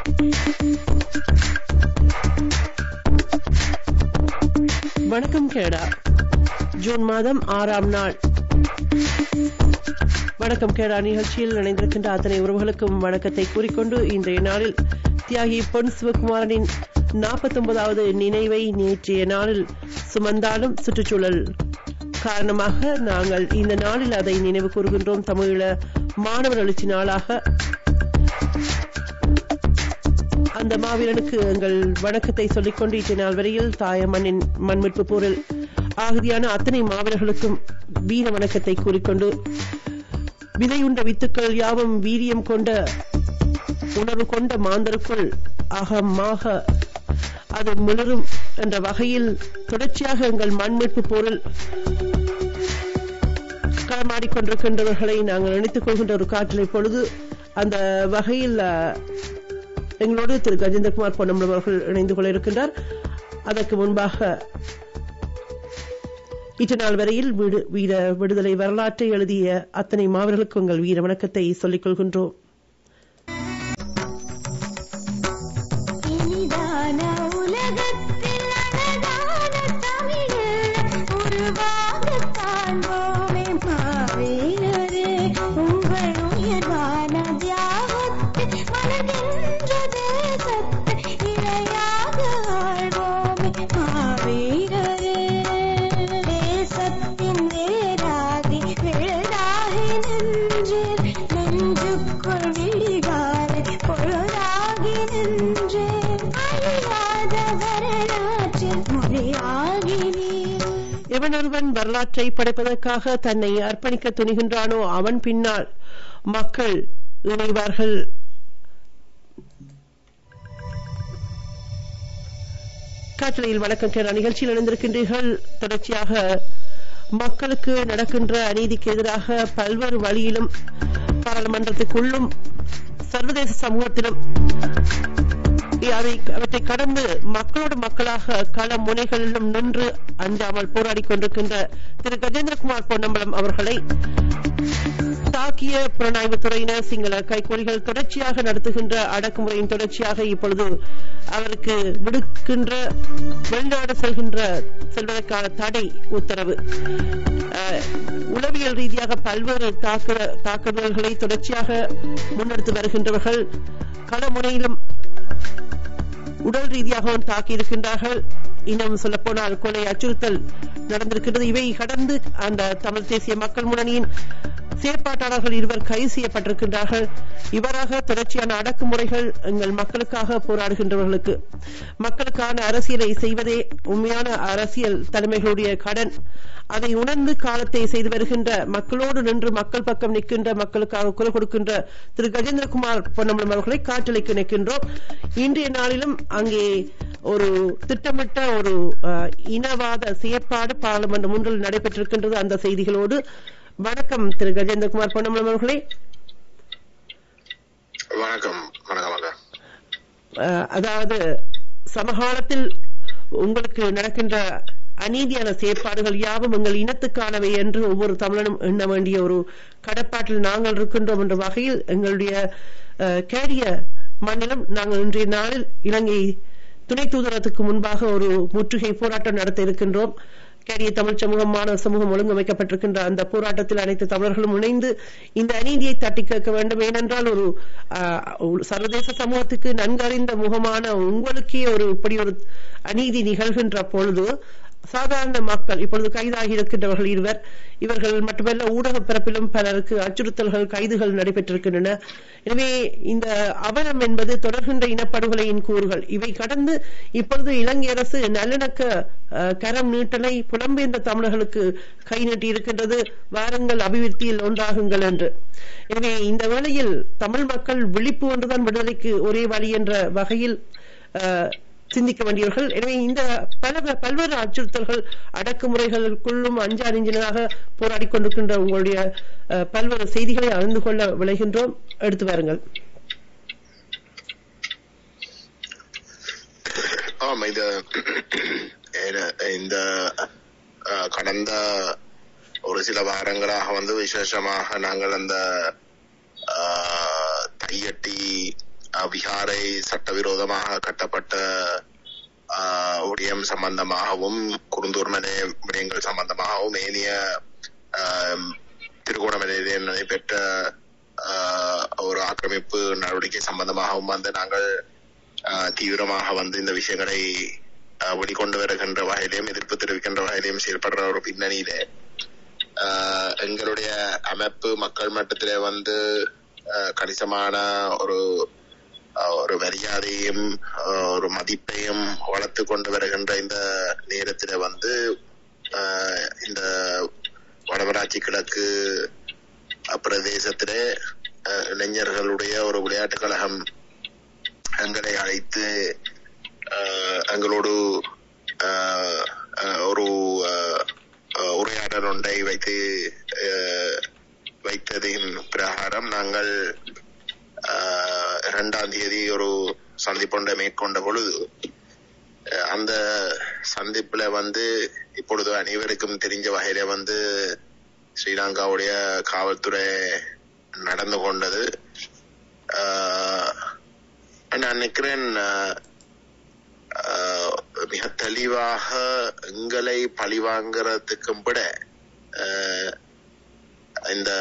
வணக்கம் கேடா ஜூன் மாதம் ஆறாம் நாள் வணக்கம் கேடா நிகழ்ச்சியில் இணைந்திருக்கின்ற அத்தனை உறவுகளுக்கும் வணக்கத்தை கூறிக்கொண்டு இன்றைய நாளில் தியாகி பொன் சிவகுமாரனின் நாற்பத்தொன்பதாவது நினைவை நேற்றைய நாளில் சுமந்தாலும் சுற்றுச்சூழல் காரணமாக நாங்கள் இந்த நாளில் அதை நினைவு கூறுகின்றோம் தமிழீழ மாணவர் எழுச்சி நாளாக அந்த மாவீரனுக்கு எங்கள் வணக்கத்தை சொல்லிக்கொண்டு இன்றைய நாள் வரையில் தாய மண்ணின் மண்மீட்பு போரில் ஆகுதியான அத்தனை மாவீரர்களுக்கும் வீர வணக்கத்தை கூறிக்கொண்டு விதையுண்ட வித்துக்கள் யாவும் வீரியம் கொண்ட உணர்வு கொண்ட மாந்தருக்குள் அகமாக அது மிளரும் என்ற வகையில் தொடர்ச்சியாக எங்கள் மண்மீட்பு போரில் களமாடிக்கொண்டிருக்கின்றவர்களை நாங்கள் நினைத்துக் கொள்கின்ற ஒரு காற்றலை பொழுது அந்த வகையில் எங்களோடு திரு கஜேந்திரகுமார் பொன்னம்பலம் அவர்கள் இணைந்து கொள்ள இருக்கின்றார் அதற்கு முன்பாக இன்று நாள் வரையில் வீடு வீர விடுதலை வரலாற்றை எழுதிய அத்தனை மாவர்களுக்கு உங்கள் வீர வணக்கத்தை சொல்லிக் கொள்கின்றோம் இனிதான உலகத்தில் அழகான தமிழர் உருவாகக் காண்போமே மாவீரரே. உங்கள் உயர்வான தியாகத்தில் மலர்கின்ற தேசத்தை இணையாக ஆள்வோமே மாவீரரே. தேசத்தின் வேராகி விழுதாகி நின்றீர். நெஞ்சுக்குள் விழிகாலை பொழுதாகி நின்றேன் அழியாத வரலாற்றில் மொழியாகி நீர் எவனொருவன் வரலாற்றை படைப்பதற்காக தன்னை அர்ப்பணிக்க துணிகின்றானோ அவன் பின்னால் மக்கள் இணைவார்கள் காற்றலையில் வணக்கம் கேரளா நிகழ்ச்சியில் இணைந்திருக்கின்றீர்கள் தொடர்ச்சியாக மக்களுக்கு நடக்கின்ற அநீதிக்கு எதிராக பல்வேறு வழியிலும் பாராளுமன்றத்துக்குள்ளும் சர்வதேச சமூகத்திலும் அதை அவற்றை கடந்து மக்களோடு மக்களாக கள முனைகளிலும் நின்று அஞ்சாமல் போராடிக் கொண்டிருக்கின்ற திரு கஜேந்திரகுமார் பொன்னம்பலம் அவர்களை தாக்கிய புலனாய்வு துறையினர் சிங்கள கைகூலிகள் தொடர்ச்சியாக நடத்துகின்ற அடக்குமுறையின் தொடர்ச்சியாக இப்பொழுது அவருக்கு விடுக்கின்ற வெளிநாடு செல்கின்ற செல்வதற்கான தடை உத்தரவு அஹ், உளவியல் ரீதியாக பல்வேறு தாக்குத- தாக்குதல்களை தொடர்ச்சியாக முன்னெடுத்து வருகின்றவர்கள் களமுனையிலும் உடல் ரீதியாகவும் தாக்கி இருக்கின்றார்கள் இன்னும் சொல்ல போனால் கொலை அச்சுறுத்தல் நடந்திருக்கின்றது இவை கடந்து அந்த தமிழ் தேசிய மக்கள் முன்னணியின் செயற்பாட்டாளர்கள் இருவர் கைது செய்யப்பட்டிருக்கின்றார்கள் இவராக தொடர்ச்சியான அடக்குமுறைகள் எங்கள் மக்களுக்காக போராடுகின்றவர்களுக்கு மக்களுக்கான அரசியலை செய்வதே உண்மையான அரசியல் தலைமைகளுடைய கடன் அதை உணர்ந்து காலத்தை செய்து வருகின்ற மக்களோடு நின்று மக்கள் பக்கம் நிற்கின்ற மக்களுக்காக குரல் கொடுக்கின்ற திரு கஜேந்திரகுமார் பொன்னம்பலம் அவர்களை காற்றலைக்கு நிற்கின்றோம் இன்றைய நாளிலும் அங்கே ஒரு திட்டமிட்ட ஒரு அஹ், இனவாத செயற்பாடு பாராளுமன்ற முன்றில் நடைபெற்றிருக்கின்றது அந்த செய்திகளோடு வணக்கம் திரு கஜேந்திரகுமார் பொன்னம்பலம் அவர்களே வணக்கம் வணக்கம் அக்கா அஹ், அதாவது சமகாலத்தில் உங்களுக்கு நடக்கின்ற அநீதியான செயற்பாடுகள் யாவும் எங்கள் இனத்துக்கானவை என்று ஒவ்வொரு தமிழனும் எண்ண வேண்டிய ஒரு கடப்பாட்டில் நாங்கள் இருக்கின்றோம் என்ற வகையில் எங்களுடைய அஹ், கேரிய மண்ணிலும் நாங்கள் இன்றைய நாளில் இலங்கை துணை தூதரத்துக்கு முன்பாக ஒரு முற்றுகை போராட்டம் நடத்த இருக்கின்றோம் கேரிய தமிழ் சமூகம் மாணவர் சமூகம் ஒழுங்கமைக்கப்பட்டிருக்கின்ற அந்த போராட்டத்தில் அனைத்து தமிழர்களும் இணைந்து இந்த அநீதியை தட்டி கேட்க வேண்டும் ஏனென்றால் ஒரு ஆஹ், ஒரு சர்வதேச சமூகத்துக்கு நன்கறிந்த முகமான உங்களுக்கே ஒரு இப்படி ஒரு அநீதி நிகழ்கின்ற பொழுது சாதாரண மக்கள் இப்பொழுது கைதாகி இருக்கின்றவர்கள் இருவர் இவர்கள் மட்டுமல்ல ஊடக பிறப்பிலும் பலருக்கு அச்சுறுத்தல்கள் கைதுகள் நடைபெற்றிருக்கின்றன எனவே இந்த அவலம் என்பது தொடர்கின்ற இனப்படுகொலையின் கூறுகள் இவை கடந்து இப்பொழுது இலங்கை அரசு நல்லிணக்க அஹ், கரம் நீட்டலை புலம்பெயர்ந்த தமிழர்களுக்கு கை நீட்டி இருக்கின்றது வாருங்கள் அபிவிருத்தியில் ஒன்றாகுங்கள் என்று எனவே இந்த வேளையில் தமிழ் மக்கள் விழிப்பு ஒன்றுதான் விடுதலைக்கு ஒரே வழி என்ற வகையில் அஹ், சிந்திக்க வேண்டியவர்கள் எனவே இந்த பல பல்வேறு அச்சுறுத்தல்கள் அடக்குமுறைகளுக்குள்ளும் அஞ்சா நெஞ்சினதாக போராடி கொண்டிருக்கின்ற உங்களுடைய அஹ், பல்வேறு செய்திகளை அறிந்து கொள்ள விளைகின்றோம் எடுத்து வாருங்கள் ஆமா இது ஏன- இந்த அஹ், கடந்த ஒரு சில வாரங்களாக வந்து விசேஷமாக நாங்கள் அந்த அஹ், தையட்டி அஹ், விகாரை சட்டவிரோதமாக கட்டப்பட்ட ஆஹ், விடயம் சம்பந்தமாகவும் குருந்தூர் மலை விடயங்கள் சம்பந்தமாகவும் ஏனைய ஆஹ், திருகோணமலையிலே நடைபெற்ற ஆஹ், ஒரு ஆக்கிரமிப்பு நடவடிக்கை சம்பந்தமாகவும் வந்து நாங்கள் ஆஹ், தீவிரமாக வந்து இந்த விஷயங்களை ஆஹ், வெளிக்கொண்டு வருகின்ற வகையிலும் எதிர்ப்பு தெரிவிக்கின்ற வகையிலும் செயல்படுற ஒரு பின்னணியிலே ஆஹ், எங்களுடைய அமைப்பு மக்கள் மட்டத்திலே வந்து ஆஹ், கணிசமான ஒரு ஆஹ், ஒரு மரியாதையும் ஆஹ், ஒரு மதிப்பையும் வளர்த்து கொண்டு வருகின்ற இந்த நேரத்தில வந்து ஆஹ், இந்த வடமராட்சி கிழக்கு அஹ், பிரதேசத்திலே அஹ், இளைஞர்களுடைய ஒரு விளையாட்டுக் கழகம் எங்களை அழைத்து அஹ், எங்களோடு அஹ், அஹ், ஒரு அஹ், அஹ், உரையாடல் ஒன்றை வைத்து அஹ், வைத்ததின் பிரகாரம் நாங்கள் அஹ், இரண்டாம் தேதி ஒரு சந்திப்பொன்றை மேற்கொண்ட பொழுது அஹ், அந்த சந்திப்புல வந்து இப்பொழுது அனைவருக்கும் தெரிஞ்ச வகையில வந்து ஸ்ரீலங்காவுடைய காவல்துறை நடந்து கொண்டது ஆஹ், நான் நினைக்கிறேன் ஆஹ், ஆஹ், மிக தெளிவாக எங்களை பழிவாங்கிறதுக்கும் விட ஆஹ், இந்த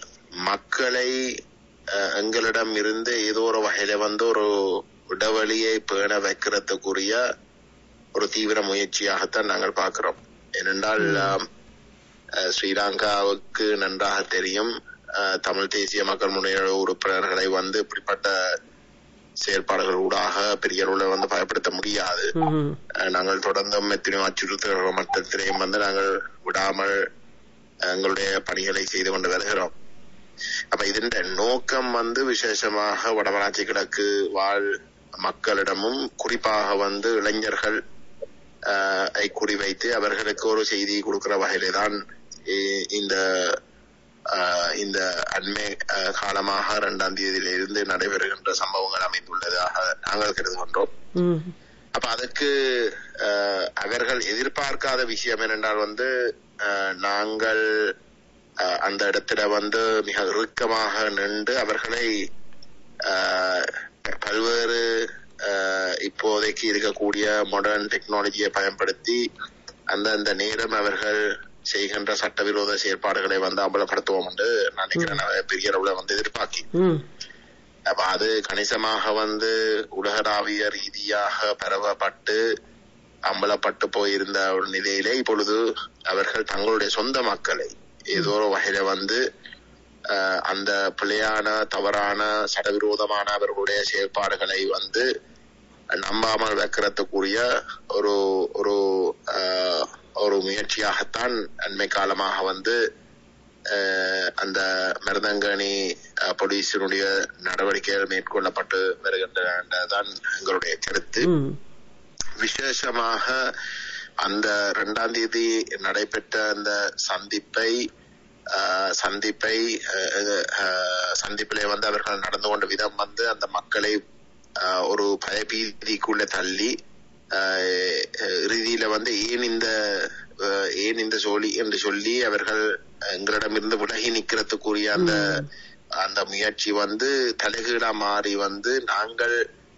மக்களை ஆஹ், எங்களிடம் இருந்து ஏதோ ஒரு வகையில வந்து ஒரு இடைவெளியை பேண வைக்கிறதுக்குரிய ஒரு தீவிர முயற்சியாகத்தான் நாங்கள் பார்க்கிறோம் ஏனென்றால் ஆம், அஹ், ஸ்ரீலங்காவுக்கு நன்றாக தெரியும் அஹ், தமிழ் தேசிய மக்கள் முன்னேற்ற உறுப்பினர்களை வந்து இப்படிப்பட்ட செயற்பாடுகள் ஊடாக பெரிய அளவுல வந்து பயப்படுத்த முடியாது ம், அஹ், நாங்கள் தொடர்ந்தும் எத்தனையோ அச்சுறுத்தல் மட்டத்திலையும் வந்து நாங்கள் விடாமல் அஹ், எங்களுடைய பணிகளை செய்து கொண்டு வருகிறோம் அப்ப இதன் நோக்கம் வந்து விசேஷமாக வடமராட்சி கிழக்கு வாழ் மக்களிடமும் குறிப்பாக வந்து இளைஞர்கள் ஆஹ், ஐ குறிவைத்து அவர்களுக்கு ஒரு செய்தி கொடுக்கிற வகையிலே தான் இ- இந்த ஆஹ், இந்த அண்மை ஆஹ், காலமாக இரண்டாம் தேதியிலிருந்து நடைபெறுகின்ற சம்பவங்கள் அமைந்துள்ளதாக நாங்கள் கருதுகின்றோம் ம், அப்ப அதுக்கு அஹ், அவர்கள் எதிர்பார்க்காத விஷயம் என்னென்றால் வந்து அஹ், நாங்கள் அஹ், அந்த இடத்துல வந்து மிக இறுக்கமாக நின்று அவர்களை அஹ், பல்வேறு அஹ், இப்போதைக்கு இருக்கக்கூடிய மாடர்ன் டெக்னாலஜியை பயன்படுத்தி அந்தந்த நேரம் அவர்கள் செய்கின்ற சட்டவிரோத செயற்பாடுகளை வந்து அமலப்படுத்துவோம் என்று நான் நினைக்கிறேன் அவை பெரிய அளவுல வந்து எதிர்பார்க்கி ம், அப்ப அது கணிசமாக வந்து உலகளாவிய ரீதியாக பரவப்பட்டு அம்பலப்பட்டு போயிருந்த ஒரு நிலையிலே இப்பொழுது அவர்கள் தங்களுடைய சொந்த மக்களை ஏதோ ஒரு வகையில வந்து அஹ், அந்த பிழையான தவறான சட்டவிரோதமான அவர்களுடைய செயல்பாடுகளை வந்து நம்பாமல் வைக்கிறதுக்குரிய ஒரு ஒரு அஹ், ஒரு முயற்சியாகத்தான் அண்மை காலமாக வந்து அஹ், அந்த மருதங்கனி அஹ், போலீசினுடைய நடவடிக்கைகள் மேற்கொள்ளப்பட்டு வருகின்றதான் எங்களுடைய கருத்து ம், விசேஷமாக அந்த இரண்டாம் தேதி நடைபெற்ற அந்த சந்திப்பை ஆஹ், சந்திப்பை ஆஹ், ஆஹ், சந்திப்பிலே வந்து அவர்கள் நடந்து கொண்ட விதம் வந்து அந்த மக்களை ஆஹ், ஒரு பயபீதிக்குள்ள தள்ளி ஆஹ், இறுதியில வந்து ஏன் இந்த ஆஹ், ஏன் இந்த சோழி என்று சொல்லி அவர்கள் எங்களிடமிருந்து விலகி நிக்கிறதுக்குரிய அந்த அந்த முயற்சி வந்து தலைகீழா மாறி வந்து நாங்கள்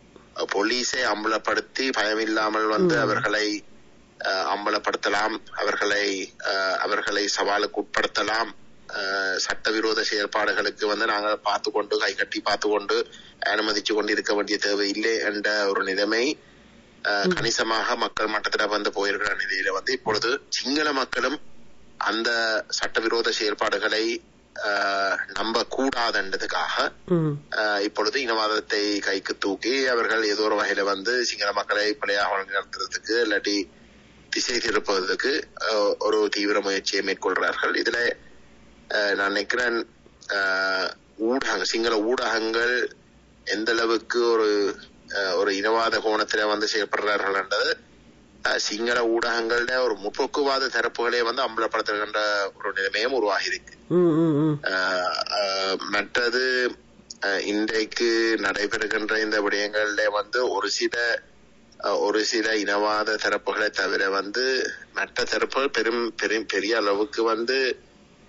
போலீஸை அம்பலப்படுத்தி பயமில்லாமல் வந்து அவர்களை அஹ், அம்பலப்படுத்தலாம் அவர்களை அஹ், அவர்களை சவாலுக்கு உட்படுத்தலாம் அஹ், சட்டவிரோத செயற்பாடுகளுக்கு வந்து நாங்கள் பார்த்து கொண்டு கை கட்டி பார்த்து கொண்டு அனுமதிச்சு கொண்டு இருக்க வேண்டிய தேவை இல்லை என்ற ஒரு நிலைமை அஹ், கணிசமாக மக்கள் மட்டத்துல வந்து போயிருக்கிற நிலையில வந்து இப்பொழுது சிங்கள மக்களும் அந்த சட்டவிரோத செயல்பாடுகளை அஹ், நம்ப கூடாதுன்றதுக்காக ம், ஆஹ் இப்பொழுது இனவாதத்தை கைக்கு தூக்கி அவர்கள் ஏதோ ஒரு வகையில வந்து சிங்கள மக்களை பிழையாக வழி நடத்துறதுக்கு இல்லாட்டி திசை திருப்பதற்கு ஆஹ் ஒரு தீவிர முயற்சியை மேற்கொள்கிறார்கள் இதுல ஆஹ் நான் நினைக்கிறேன் ஆஹ் ஊடகங்கள் சிங்கள ஊடகங்கள் எந்த அளவுக்கு ஒரு ஆஹ் ஒரு இனவாத கோணத்தில வந்து செயல்படுறார்கள் என்றது ஆஹ் சிங்கள ஊடகங்கள்ல ஒரு முற்போக்குவாத தரப்புகளே வந்து அம்பலப்படுத்துகின்ற ஒரு நிலைமையும் உருவாகி இருக்கு ம், ம், ம். ஆஹ் ஆஹ் மற்றது ஆஹ் இன்றைக்கு நடைபெறுகின்ற இந்த விடயங்கள்ல வந்து ஒரு சில ஆஹ் ஒரு சில இனவாத தரப்புகளை தவிர வந்து மற்ற தரப்புகள் பெரும் பெரும் பெரிய அளவுக்கு வந்து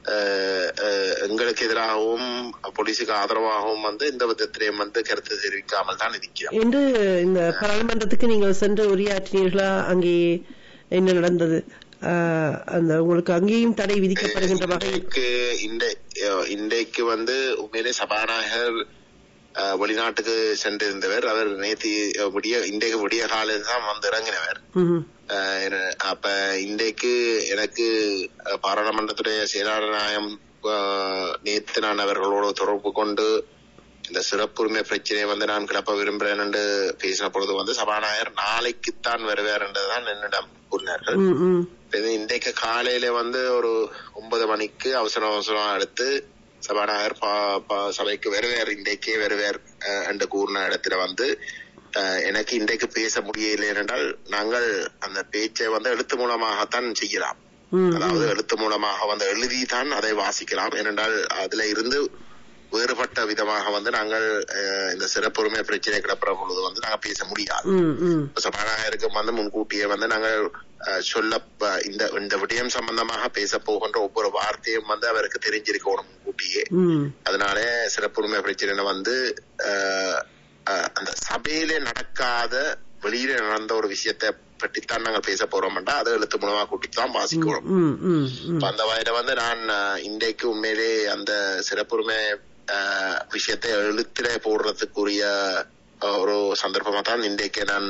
அஹ், அஹ், எங்களுக்கு எதிராகவும் போலீஸுக்கு ஆதரவாகவும் வந்து இந்த விதத்திலையும் வந்து கருத்து தெரிவிக்காமல் தான் இருக்கிறோம் என்று இந்த பாராளுமன்றத்துக்கு நீங்கள் சென்று உரையாற்றினீர்களா அங்கே என்ன நடந்தது ஆஹ், அந்த உங்களுக்கு அங்கேயும் தடை விதிக்கப்படுகின்ற வகையில் இன்றைக்கு இந்த- அஹ், இன்றைக்கு வந்து உண்மையிலே சபாநாயகர் அஹ், வெளிநாட்டுக்கு சென்றிருந்தவர் அவர் நேற்று அஹ், விடிய இன்றைக்கு விடிய காலையில் தான் வந்து இறங்கினவர் ம்ஹும். அஹ், என- அப்ப இன்றைக்கு எனக்கு அஹ், பாராளுமன்றத்துடைய செயலாளர் நாயம் அஹ், நேத்து நான் அவர்களோடு தொடர்பு கொண்டு இந்த சிறப்புரிமை பிரச்சனையை வந்து நான் கிளப்ப விரும்புகிறேன் என்று பேசின பொழுது வந்து சபாநாயகர் நாளைக்குத்தான் வருவார் என்றுதான் என்னிடம் கூறினார்கள் ம், ம். இது இன்றைக்கு காலையில வந்து ஒரு ஒன்பது மணிக்கு அவசர அவசரம் எடுத்து சபாநாயகர் பா- பா- சபைக்கு வருவார் இன்றைக்கே வருவார் அஹ், என்று கூறின இடத்துல வந்து அஹ், எனக்கு இன்றைக்கு பேச முடியவில்லை என்றால் நாங்கள் அந்த பேச்சை வந்து எழுத்து மூலமாகத்தான் செய்யலாம் ம், அதாவது ம். எழுத்து மூலமாக வந்து எழுதி தான் அதை வாசிக்கலாம் ஏனென்றால் அதுல இருந்து வேறுபட்ட விதமாக வந்து நாங்கள் அஹ், இந்த சிறப்புரிமை பிரச்சனை கிடப்புற பொழுது வந்து நாங்கள் பேச முடியாது ம், ம். சபாநாயகருக்கு வந்து முன்கூட்டியே வந்து நாங்கள் அஹ், சொல்ல ப- இந்த இந்த விடயம் சம்பந்தமாக பேச போகின்ற ஒவ்வொரு வார்த்தையும் வந்து அவருக்கு தெரிஞ்சிருக்கணும் முன்கூட்டியே ம். அதனால சிறப்புரிமை பிரச்சனை வந்து அஹ், அஹ், அந்த சபையிலே நடக்காத வெளியில நடந்த ஒரு விஷயத்தை பற்றித்தான் நாங்கள் பேச போறோம்டா அதை எழுத்து மூலமா கூட்டிட்டு தான் வாசிக்கணும் ம், ம், ம். இப்ப அந்த வகையில வந்து நான் அஹ், இன்றைக்கு உண்மையிலே அந்த சிறப்புரிமை அஹ், விஷயத்தை எழுத்துல போடுறதுக்குரிய அஹ், ஒரு சந்தர்ப்பமா தான் இன்றைக்கு நான்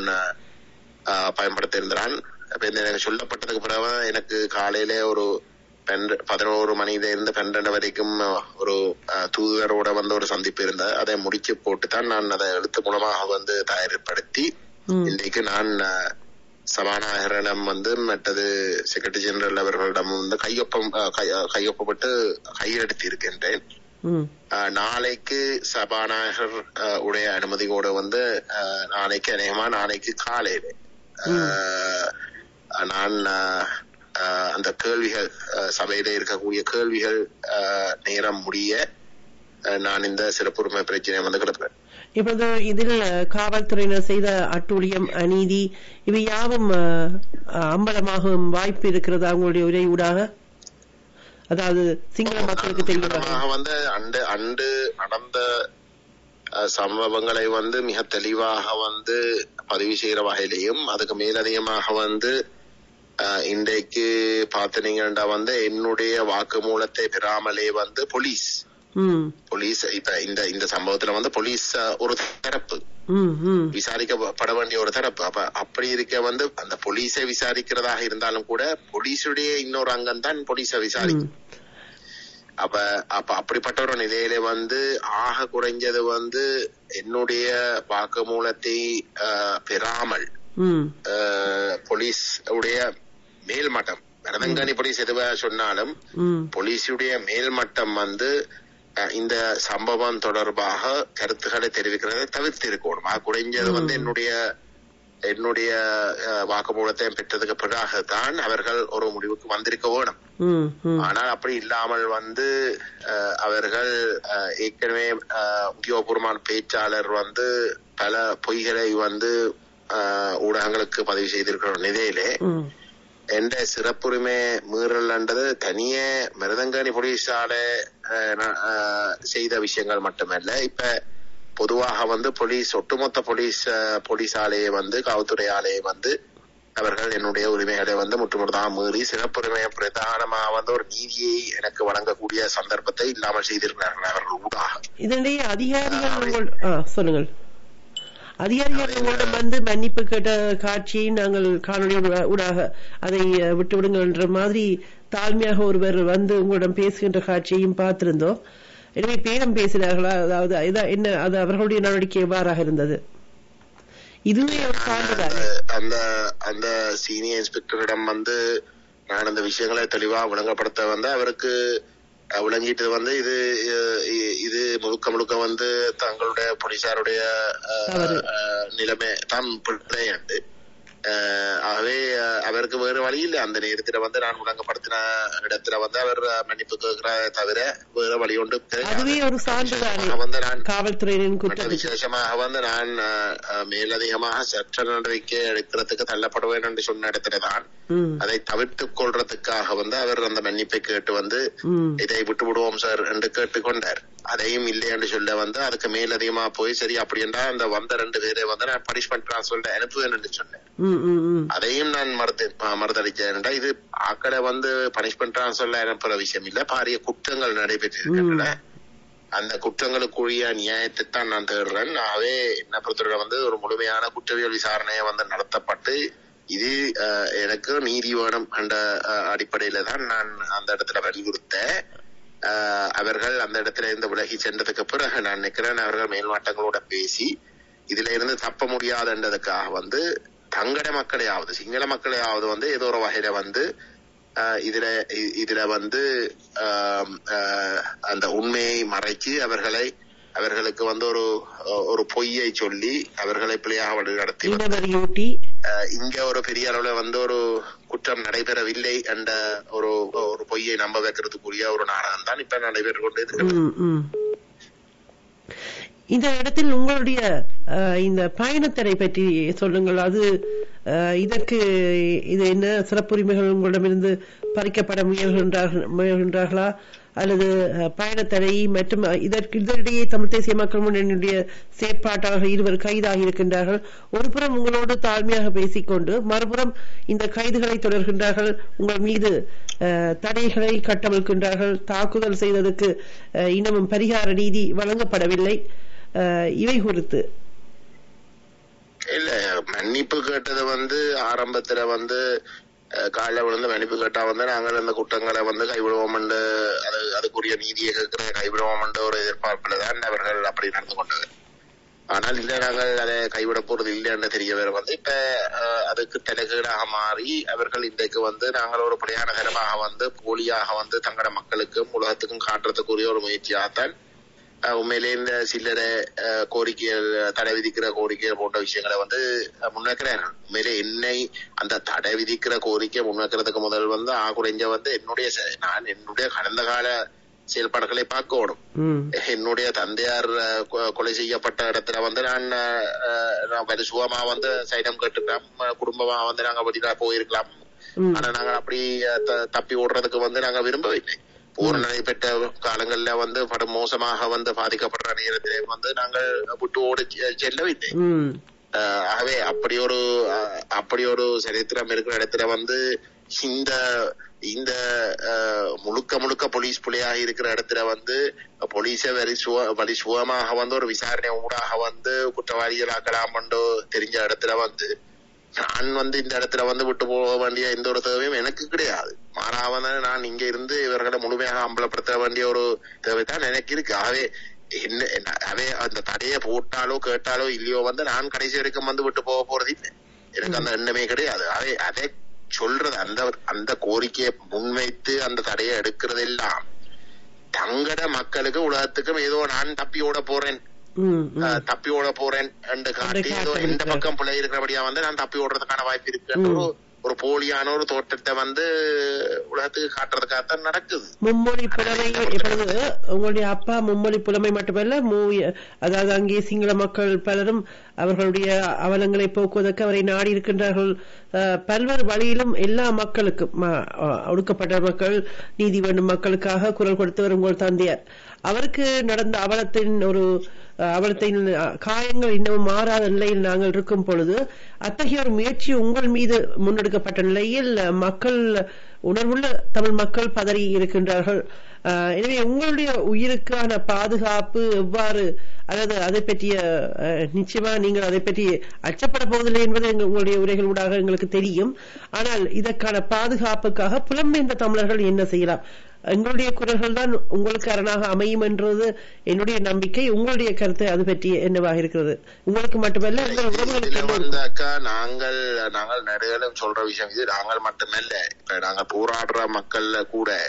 அஹ், பயன்படுத்த இருந்தான் அப்ப இந்த எனக்கு சொல்லப்பட்டதுக்கு பிறகு எனக்கு காலையில ஒரு பன்ன- பதினோரு மணியில இருந்து பன்னெண்டு வரைக்கும் அஹ், ஒரு அஹ், தூதுவரோட வந்து ஒரு சந்திப்பு இருந்தது அதை முடிச்சு போட்டு தான் நான் அதை எழுத்து மூலமாக வந்து தயார்படுத்தி ம். இன்றைக்கு நான் அஹ், சபாநாயகரிடம் வந்து மற்றது செக்ரட்டரி ஜெனரல் அவர்களிடம் வந்து கையொப்பம் அஹ், கை- அஹ், கையொப்பப்பட்டு கையெழுத்தி இருக்கின்றேன் ம். அஹ், நாளைக்கு சபாநாயகர் அஹ், உடைய அனுமதியோட வந்து அஹ், நாளைக்கு அநேகமா நாளைக்கு காலையில அஹ், நான் அஹ், அஹ், அந்த கேள்விகள் அஹ், சபையில இருக்கக்கூடிய கேள்விகள் அஹ், நேரம் முடிய அஹ், நான் இந்த சிறப்புரிமை பிரச்சனையை வந்து கிடப்பேன் இப்பொழுது இதில் அஹ், காவல்துறையினர் செய்த அட்டூழியம் அநீதி இவை யாவும் அஹ், அஹ், அம்பலமாகும் வாய்ப்பு இருக்கிறதா உங்களுடைய உரை ஊடாக அதாவது சிங்கள மக்களுக்கு தெரியும் விவரமாக வந்து அண்டு அண்டு நடந்த அஹ், சம்பவங்களை வந்து மிக தெளிவாக வந்து பதிவு செய்யற வகையிலையும் அதுக்கு மேலதிகமாக வந்து அஹ், இன்றைக்கு பாத்தீங்கன்னா வந்து என்னுடைய வாக்குமூலத்தை பெறாமலே வந்து போலீஸ் ம் போலீஸ் இப்ப இந்த இந்த சம்பவத்துல வந்து போலீஸ் அஹ், ஒரு தரப்பு ம் ம் விசாரிக்கப்பட வேண்டிய ஒரு தரப்பு அப்ப அப்படி இருக்க வந்து அந்த போலீஸை விசாரிக்கிறதாக இருந்தாலும் கூட போலீஸுடைய இன்னொரு அங்கம் தான் போலீஸை விசாரிக்கும் ம். அப்ப அப்ப அப்படிப்பட்ட ஒரு நிலையில வந்து ஆக குறைஞ்சது வந்து என்னுடைய வாக்குமூலத்தை அஹ், பெறாமல் ம் அஹ், போலீஸ் உடைய மேல்மட்டம் மரதங்காணி போலீஸ் எதுவா சொன்னாலும் ம் போலீஸுடைய மேல்மட்டம் வந்து அஹ், இந்த சம்பவம் தொடர்பாக கருத்துக்களை தெரிவிக்கிறதை தவிர்த்து இருக்கணும் ஆக குறைஞ்சது வந்து என்னுடைய என்னுடைய அஹ், வாக்குமூலத்தை பெற்றதுக்கு பிறகுதான் அவர்கள் ஒரு முடிவுக்கு வந்திருக்க வேணும் ம் ம் ஆனால் அப்படி இல்லாமல் வந்து அஹ், அவர்கள் அஹ், ஏற்கனவே அஹ், உத்தியோகபூர்வமான பேச்சாளர் வந்து பல பொய்களை வந்து அஹ், ஊடகங்களுக்கு பதிவு செய்திருக்கிற நிலையிலே ம் எந்த சிறப்புரிமை மீறல்ன்றது தனியே மிருதங்கனி போலீஸால அஹ், ந- அஹ், செய்த விஷயங்கள் மட்டுமல்ல இப்ப பொதுவாக வந்து போலீஸ் ஒட்டுமொத்த போலீஸ் அஹ், போலீஸாலேயே வந்து காவல்துறையாலேயே வந்து அவர்கள் என்னுடைய உரிமைகளை வந்து முற்றுமுழுதாக மீறி சிறப்புரிமையை பிரதானமா வந்து ஒரு நீதியை எனக்கு வழங்கக்கூடிய சந்தர்ப்பத்தை இல்லாமல் செய்திருக்கிறார்கள் அவர்கள் ஊடாக இதனிடையே அதிகாரிகள் உங்கள் ஆ சொல்லுங்கள் அதிகாரிகள் உங்களிடம் வந்து மன்னிப்பு கேட்ட காட்சியை நாங்கள் காணொலி ஊடா- ஊடாக அதை அஹ், விட்டு விடுங்கள் என்ற மாதிரி தாழ்மையாக ஒருவர் வந்து உங்களிடம் பேசுகின்ற காட்சியையும் பார்த்திருந்தோம் எனவே பேரம் பேசினார்களா அதாவது இதான் என்ன அது அவர்களுடைய நடவடிக்கை எவ்வாறாக இருந்தது இதுவே ஒரு சான்றுதான் அந்த- அந்த அந்த சீனியர் இன்ஸ்பெக்டரிடம் வந்து நான் அந்த விஷயங்களை தெளிவா விளங்கப்படுத்த வந்து அவருக்கு அஹ், விளங்கிட்டு வந்து இது அஹ், இ- இது முழுக்க முழுக்க வந்து தங்களுடைய போலீசாருடைய அஹ், தவறு. அஹ், நிலைமை தான் பிள்ளையண்டு அஹ் ஆகவே அஹ், அவருக்கு வேறு வழி இல்லை அந்த நேரத்துல வந்து நான் முழங்கப்படுத்தின இடத்துல வந்து அவர் அஹ், மன்னிப்பு கேட்கிற தவிர வேறு வழி ஒன்று அதுவே ஒரு சான்று தானே வந்து நான் காவல்துறையினரின் மற்ற குற்றத்துக்கு விசேஷமாக வந்து நான் அஹ், அஹ், மேலதிகமாக சட்ட நடவடிக்கை எடுக்கிறதுக்கு தள்ளப்படுவேன் என்று சொன்ன இடத்துலதான் ம், அதை தவிர்த்துக் கொள்றதுக்காக வந்து அவர் அந்த மன்னிப்பை கேட்டு வந்து ம், இதை விட்டு விடுவோம் சார் என்று கேட்டுக்கொண்டார் அதையும் இல்லை என்று சொல்ல வந்து அதுக்கு மேலதிகமா போய் சரி அப்படி என்றா அந்த வந்த ரெண்டு பேரை வந்து நான் பனிஷ்மெண்ட் டிரான்ஸ்ஃபர் அனுப்புவேன் என்று சொன்னேன் ம், ம், ம். அதையும் நான் மறுத்து ம- மறுதளிச்சேன் இது ஆக்களை வந்து பனிஷ்மெண்ட் டிரான்ஸ்ஃபர்ல அனுப்புற விஷயம் இல்ல பாரிய குற்றங்கள் நடைபெற்றிருக்கின்றன அந்த குற்றங்களுக்குரிய நியாயத்தை தான் நான் தேடுறேன் ஆகவே என்ன பொறுத்தவரை வந்து ஒரு முழுமையான குற்றவியல் விசாரணையை வந்து நடத்தப்பட்டு இது அஹ், எனக்கு நீதி வேணும் என்ற அஹ், அடிப்படையில தான் நான் அந்த இடத்துல வலியுறுத்தேன் அஹ், அவர்கள் அந்த இடத்துல இருந்து விலகி சென்றதுக்கு பிறகு நான் நினைக்கிறேன் அவர்கள் மேல்மாட்டங்களோட பேசி இதுல இருந்து தப்ப முடியாதுன்றதுக்காக வந்து தங்கட மக்களையாவது சிங்கள மக்களையாவது வந்து ஏதோ ஒரு வகையில வந்து ஆஹ் இதுல இ- இதுல வந்து ஆம், ஆஹ், அந்த உண்மையை மறைச்சு அவர்களை அவர்களுக்கு வந்து ஒரு ஒரு பொய்யை சொல்லி அவர்களை பிள்ளையாக வழி நடத்தி வந்து, இனவெறியூட்டி ஆஹ், இங்க ஒரு பெரிய அளவுல வந்து ஒரு குற்றம் நடைபெறவில்லை என்ற ஒரு ஒரு பொய்யை நம்ப வைக்கிறதுக்குரிய ஒரு நாடகம் தான் இப்ப நடைபெற்று கொண்டு இருக்கிறது ம், ம். இந்த இடத்தில் உங்களுடைய அஹ், இந்த பயணத்தடை பற்றி சொல்லுங்கள் அது அஹ், இதற்கு இது என்ன சிறப்புரிமைகள் உங்களிடமிருந்து பறிக்கப்பட முயல்கின்றார்கள் முயல்கின்றார்களா அல்லது அஹ், பயணத்தடை மற்றும் இதற்கு இதனிடையே தமிழ் தேசிய மக்கள் முன்னணியுடைய செயற்பாட்டாளர்கள் இருவர் கைதாகி இருக்கின்றார்கள் ஒருபுறம் உங்களோடு தாழ்மையாக பேசிக்கொண்டு மறுபுறம் இந்த கைதுகளை தொடர்கின்றார்கள் உங்கள் மீது அஹ், தடைகளை கட்டவிழ்க்கின்றார்கள் தாக்குதல் செய்ததற்கு அஹ், இன்னமும் பரிகார நீதி வழங்கப்படவில்லை அஹ், இவை குறித்து இல்ல மன்னிப்பு கேட்டது வந்து ஆரம்பத்துல வந்து அஹ், காலைல விழுந்து மன்னிப்பு கேட்டா வந்து நாங்கள் அந்த குற்றங்களை வந்து கைவிடுவோம் அது அதுக்குரிய நீதியை கேட்கிற கைவிடுவோம் ஒரு எதிர்பார்ப்புல தான் அவர்கள் அப்படி நடந்து கொண்டது ஆனால் இல்ல நாங்கள் அதை கைவிட போறது இல்லைன்னு தெரிய வர வந்து இப்ப அஹ், அதுக்கு தலைகீழாக மாறி அவர்கள் இன்றைக்கு வந்து நாங்கள் ஒரு பிரயாணகரமாக வந்து போலியாக வந்து தங்களோட மக்களுக்கும் உலகத்துக்கும் காட்டுறதுக்குரிய ஒரு முயற்சியாகத்தான் அஹ், உண்மையிலே இந்த சில்லறை அஹ், கோரிக்கைகள் தடை விதிக்கிற கோரிக்கைகள் போன்ற விஷயங்களை வந்து அஹ், முன்வைக்கிறார்கள் உண்மையிலே என்னை அந்த தடை விதிக்கிற கோரிக்கை முன்வைக்கிறதுக்கு முதல் வந்து ஆகுறைஞ்ச வந்து என்னுடைய செ- நான் என்னுடைய கடந்த கால செயல்பாடுகளை பார்க்கணும் ம், என்னுடைய தந்தையார் அஹ், கொ- கொலை செய்யப்பட்ட இடத்துல வந்து நான் அஹ், நான் பரிசுவமா வந்து சைடம் கேட்டுக்கலாம் அஹ், குடும்பமா வந்து நாங்க வெளியில போயிருக்கலாம் ம், ஆனா நாங்க அப்படி அஹ், த- தப்பி ஓடுறதுக்கு வந்து நாங்க விரும்பவில்லை போர் நடைபெற்ற காலங்கள்ல வந்து படு மோசமாக வந்து பாதிக்கப்படுற நேரத்திலே வந்து நாங்கள் விட்டு ஓடி செ- செல்லவில்லை ம், அஹ் ஆகவே அப்படி ஒரு அஹ், அப்படி ஒரு சரித்திரம் இருக்கிற இடத்துல வந்து இந்த இந்த அஹ், முழுக்க முழுக்க போலீஸ் புலியாக இருக்கிற இடத்துல வந்து போலீஸை வரி சுவ வரி சுகமாக வந்து ஒரு விசாரணை ஊடாக வந்து குற்றவாளிகளாக்கலாம் தெரிஞ்ச இடத்துல வந்து நான் வந்து இந்த இடத்துல வந்து விட்டு போக வேண்டிய எந்த ஒரு தேவையும் எனக்கு கிடையாது மாறாக வந்து நான் இங்க இருந்து இவர்களை முழுமையாக அம்பலப்படுத்த வேண்டிய ஒரு தேவை தான் எனக்கு இருக்கு ஆகவே என்ன என்ன- அவே அந்த தடையை போட்டாலோ கேட்டாலோ இல்லையோ வந்து நான் கடைசி வரைக்கும் வந்து விட்டு போக போறது இல்லை எனக்கு அந்த எண்ணமே கிடையாது அதை அதை சொல்றது அந்த அந்த கோரிக்கையை முன்வைத்து அந்த தடையை எடுக்கிறது எல்லாம் தங்கட மக்களுக்கு உலகத்துக்கும் ஏதோ நான் தப்பி ஓட போறேன் ம், ம். அஹ், தப்பி ஓட போறேன் என்று காட்டி ஏதோ காட்ட இந்த முடியாது. பக்கம் பிள்ளை இருக்கிறபடியா வந்து நான் தப்பி ஓடுறதுக்கான வாய்ப்பு இருக்கு ம். ஒரு ஒரு போலியான ஒரு தோற்றத்தை வந்து உலகத்துக்கு காட்டுறதுக்காகத்தான் நடக்குது மும்மொழி புலமை இப்பொழுது உங்களுடைய அப்பா மும்மொழி புலமை மட்டுமல்ல மூ- அதாவது அங்கே சிங்கள மக்கள் பலரும் அவர்களுடைய அவலங்களை போக்குவதற்கு அவரை நாடி இருக்கின்றார்கள் அஹ், பல்வேறு வழியிலும் எல்லா மக்களுக்கும் ம- அஹ், ஒடுக்கப்பட்ட மக்கள் நீதி வேண்டும் மக்களுக்காக குரல் கொடுத்தவர் உங்கள் தந்தையார் அவருக்கு நடந்த அவலத்தின் ஒரு அஹ், அவலத்தின் அஹ், காயங்கள் இன்னமும் மாறாத நிலையில் நாங்கள் இருக்கும் பொழுது அத்தகைய ஒரு முயற்சி உங்கள் மீது முன்னெடுக்கப்பட்ட நிலையில் அஹ், மக்கள் உணர்வுள்ள தமிழ் மக்கள் பதறி இருக்கின்றார்கள் அஹ், எனவே உங்களுடைய உயிருக்கான பாதுகாப்பு எவ்வாறு அதாவது அதை பற்றிய அஹ், நிச்சயமா நீங்கள் அதை பற்றி அச்சப்பட போவதில்லை என்பது எங்கள் உங்களுடைய உரைகள் ஊடாக எங்களுக்கு தெரியும் ஆனால் இதற்கான பாதுகாப்புக்காக புலம்பெயர்ந்த தமிழர்கள் என்ன செய்யலாம் எங்களுடைய குரல்கள் தான் உங்களுக்கு அரணாக அமையும் என்றது என்னுடைய நம்பிக்கை உங்களுடைய கருத்து அது பற்றி என்னவாக இருக்கிறது உங்களுக்கு மட்டுமல்ல உங்கள் உறவுகளுக்கு இதுல எல்லோருக்கும். வந்து அக்கா நாங்கள் நாங்கள் நடுகளும் சொல்ற விஷயம் இது நாங்கள் மட்டுமல்ல இப்ப நாங்க போராடுற மக்கள்ல கூட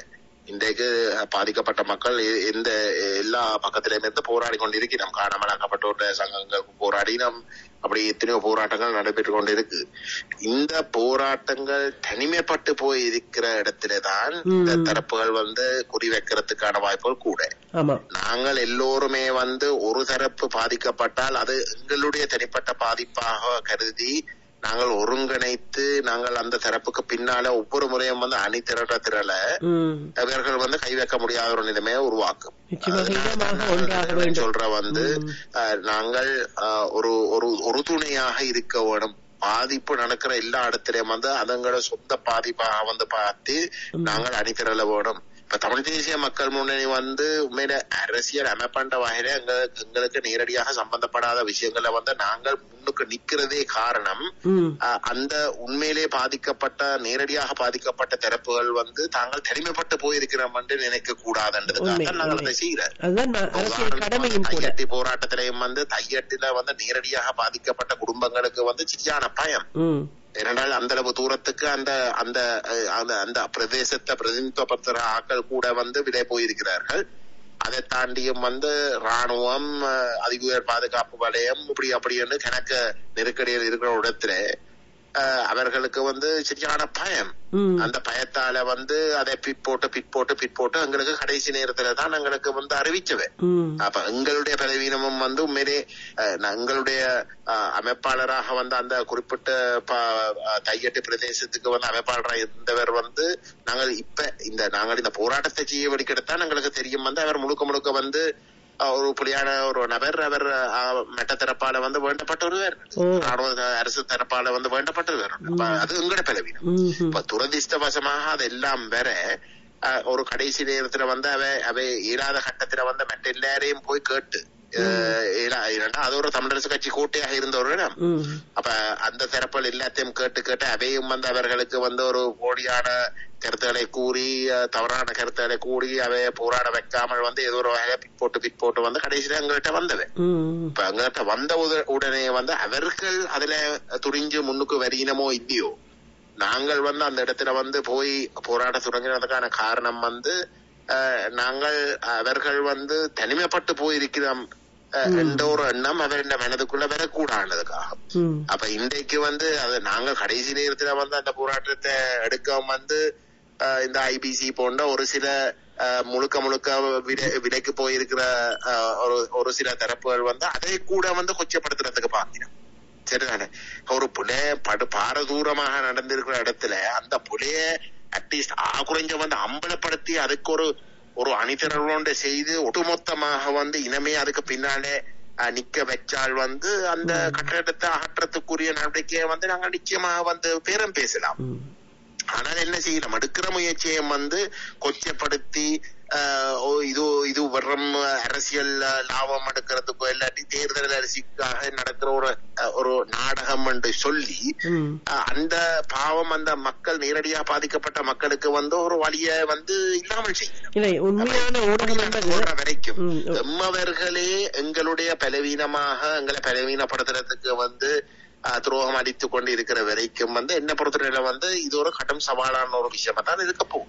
இன்றைக்கு பாதிக்கப்பட்ட மக்கள் எ- எந்த எல்லா பக்கத்திலுமே இருந்து போராடி கொண்டிருக்கிறோம் காணாமலாக்கப்பட்டோட சங்கங்கள் போராடி நம் அப்படி எத்தனையோ போராட்டங்கள் நடைபெற்றுக் கொண்டிருக்கு இந்த போராட்டங்கள் தனிமைப்பட்டு போய் இருக்கிற இடத்துல தான் இந்த ம். தரப்புகள் வந்து குறி வைக்கிறதுக்கான வாய்ப்புகள் கூட ஆமா நாங்கள் எல்லோருமே வந்து ஒரு தரப்பு பாதிக்கப்பட்டால் அது எங்களுடைய தனிப்பட்ட பாதிப்பாக கருதி நாங்கள் ஒருங்கிணைத்து நாங்கள் அந்த தரப்புக்கு பின்னால ஒவ்வொரு முறையும் வந்து அணி திரட்ட திரள ம் இவர்கள் வந்து கை வைக்க முடியாத ஒரு நிலைமையை உருவாக்கும் நிச்சயமாக அதனால இதமாக நான் ஒன்றாக நான் வேண்டும் சொல்ற வந்து ம். அஹ், நாங்கள் அஹ், ஒரு ஒரு ஒரு துணையாக இருக்க வேணும் பாதிப்பு நடக்கிற எல்லா இடத்துலயும் வந்து அதுங்களோட சொந்த பாதிப்பாக வந்து பார்த்து நாங்கள் அணிதிரள வேணும் இப்ப தமிழ் தேசிய மக்கள் முன்னணி வந்து உண்மையில அரசியல் அமைப்பாண்ட வகையில எங்களுக்கு எங்களுக்கு நேரடியாக சம்பந்தப்படாத விஷயங்களை வந்து நாங்கள் முன்னுக்கு நிக்கிறதே காரணம் ம் அஹ், அந்த உண்மையிலே பாதிக்கப்பட்ட நேரடியாக பாதிக்கப்பட்ட தரப்புகள் வந்து தாங்கள் தனிமைப்பட்டு போயிருக்கிறோம் என்று நினைக்க கூடாதுன்றதுக்காக உண்மை, தான் நாங்கள் உண்மை. அதை செய்யற அதுதான் ம- அரசியல் கடமையும் கூட தையட்டி போராட்டத்திலையும் வந்து தையட்டில வந்து நேரடியாக பாதிக்கப்பட்ட குடும்பங்களுக்கு வந்து சரியான பயம் ம் ஏனென்றால் அந்த அளவு தூரத்துக்கு அந்த அந்த அஹ், அந்த அந்த பிரதேசத்தை பிரதிநிதித்துவப்படுத்துற ஆட்கள் கூட வந்து விலை போயிருக்கிறார்கள் அதை தாண்டியும் வந்து ராணுவம் அஹ், அதிகுயர் பாதுகாப்பு வலயம் இப்படி அப்படின்னு கணக்க நெருக்கடியில் இருக்கிற இடத்துல அஹ், அவர்களுக்கு வந்து சரியான பயம் ம் அந்த பயத்தால வந்து அதை பிட் போட்டு பிட் போட்டு பிட் போட்டு எங்களுக்கு கடைசி நேரத்துல தான் எங்களுக்கு வந்து அறிவிச்சவை ம் அப்ப எங்களுடைய பலவீனமும் வந்து உண்மையிலே அஹ், நான் எங்களுடைய அஹ், அமைப்பாளராக வந்து அந்த குறிப்பிட்ட ப- அஹ், தையட்டு பிரதேசத்துக்கு வந்து அமைப்பாளராக இருந்தவர் வந்து நாங்கள் இப்ப இந்த நாங்கள் இந்த போராட்டத்தை செய்ய வடிக்கெடுத்தான் எங்களுக்கு தெரியும் வந்து அவர் முழுக்க முழுக்க வந்து அஹ், ஒரு புலியான ஒரு நபர் அவர் அஹ், மெட்ட தரப்பால வந்து வேண்டப்பட்ட ஒருவர் ஓ. ராணுவ அரசு தரப்பால வந்து வேண்டப்பட்டவர் அப்ப அது எங்களோட பலவீனம் ம் ம் இப்ப துரதிர்ஷ்டவசமாக அதெல்லாம் வேற அஹ், ஒரு கடைசி நேரத்துல வந்து அவ அவ இயலாத கட்டத்துல வந்து மற்ற எல்லாரையும் போய் கேட்டு அஹ், இயலா- ஏன்னா அது ஒரு தமிழரசு கட்சி கோட்டையாக இருந்த ஒரு இடம் ம் அப்ப அந்த தரப்புகள் எல்லாத்தையும் கேட்டு கேட்டு அவையும் வந்து அவர்களுக்கு வந்து ஒரு போலியான கருத்துக்களை கூறி அஹ், தவறான கருத்துக்களை கூறி அவைய போராட வைக்காமல் வந்து ஏதோ ஒரு வகையில பிட் போட்டு பிட் போட்டு வந்து கடைசியில எங்கள்கிட்ட வந்தவன் ம் இப்ப அங்கிட்ட வந்த உத- உடனே வந்து அவர்கள் அதுல துணிஞ்சு முன்னுக்கு வரியினமோ இல்லையோ நாங்கள் வந்து அந்த இடத்துல வந்து போய் போராட தொடங்கினதுக்கான காரணம் வந்து அஹ், நாங்கள் அவர்கள் வந்து தனிமைப்பட்டு போயிருக்கிறோம் அஹ், என்ற ஒரு எண்ணம் அவருடைய மனதுக்குள்ள வரக்கூடாதுக்காக ம் அப்ப இன்றைக்கு வந்து அது நாங்க கடைசி நேரத்துல வந்து அந்த போராட்டத்தை எடுக்க வந்து அஹ், இந்த ஐபிசி போன்ற ஒரு சில அஹ், முழுக்க முழுக்க விலை விலைக்கு போயிருக்கிற அஹ், ஒரு ஒரு சில தரப்புகள் வந்து அதை கூட வந்து கொச்சப்படுத்துறதுக்கு பாக்கிறோம் சரிதானே ஒரு புலைய படு பாரதூரமாக நடந்திருக்கிற இடத்துல அந்த புலைய அட்லீஸ்ட் குறைஞ்ச வந்து அம்பலப்படுத்தி அதுக்கு ஒரு ஒரு அணிதிரளோண்டு செய்து ஒட்டுமொத்தமாக வந்து இனமே அதுக்கு பின்னாலே அஹ், நிக்க வச்சால் வந்து அந்த கட்டடத்தை அகற்றத்துக்குரிய நடவடிக்கையை வந்து நாங்க நிச்சயமாக வந்து பேரம் பேசலாம் ம் ஆனால் என்ன செய்யலாம் எடுக்கிற முயற்சியை வந்து கொச்சப்படுத்தி ஆஹ், ஓ, இது இது வர்றம் அரசியல் அஹ், லாபம் எடுக்கிறதுக்கோ இல்லாட்டி தேர்தல் அரசிக்காக நடக்கிற ஒரு அஹ், ஒரு நாடகம் என்று சொல்லி ம் அஹ், அந்த பாவம் அந்த மக்கள் நேரடியா பாதிக்கப்பட்ட மக்களுக்கு வந்து ஒரு வழியை வந்து இல்லாமல் செய்யும் இல்லை உண்மையான ஊடகம் என்பது போடுற வரைக்கும் ம், எம்மவர்களே எங்களுடைய பலவீனமாக எங்களை பலவீனப்படுத்துறதுக்கு வந்து அஹ், துரோகம் அடித்துக் கொண்டு இருக்கிற வரைக்கும் வந்து என்ன பொறுத்தவரையில வந்து இது ஒரு கடும் சவாலான ஒரு விஷயமா தான் இருக்க போகும்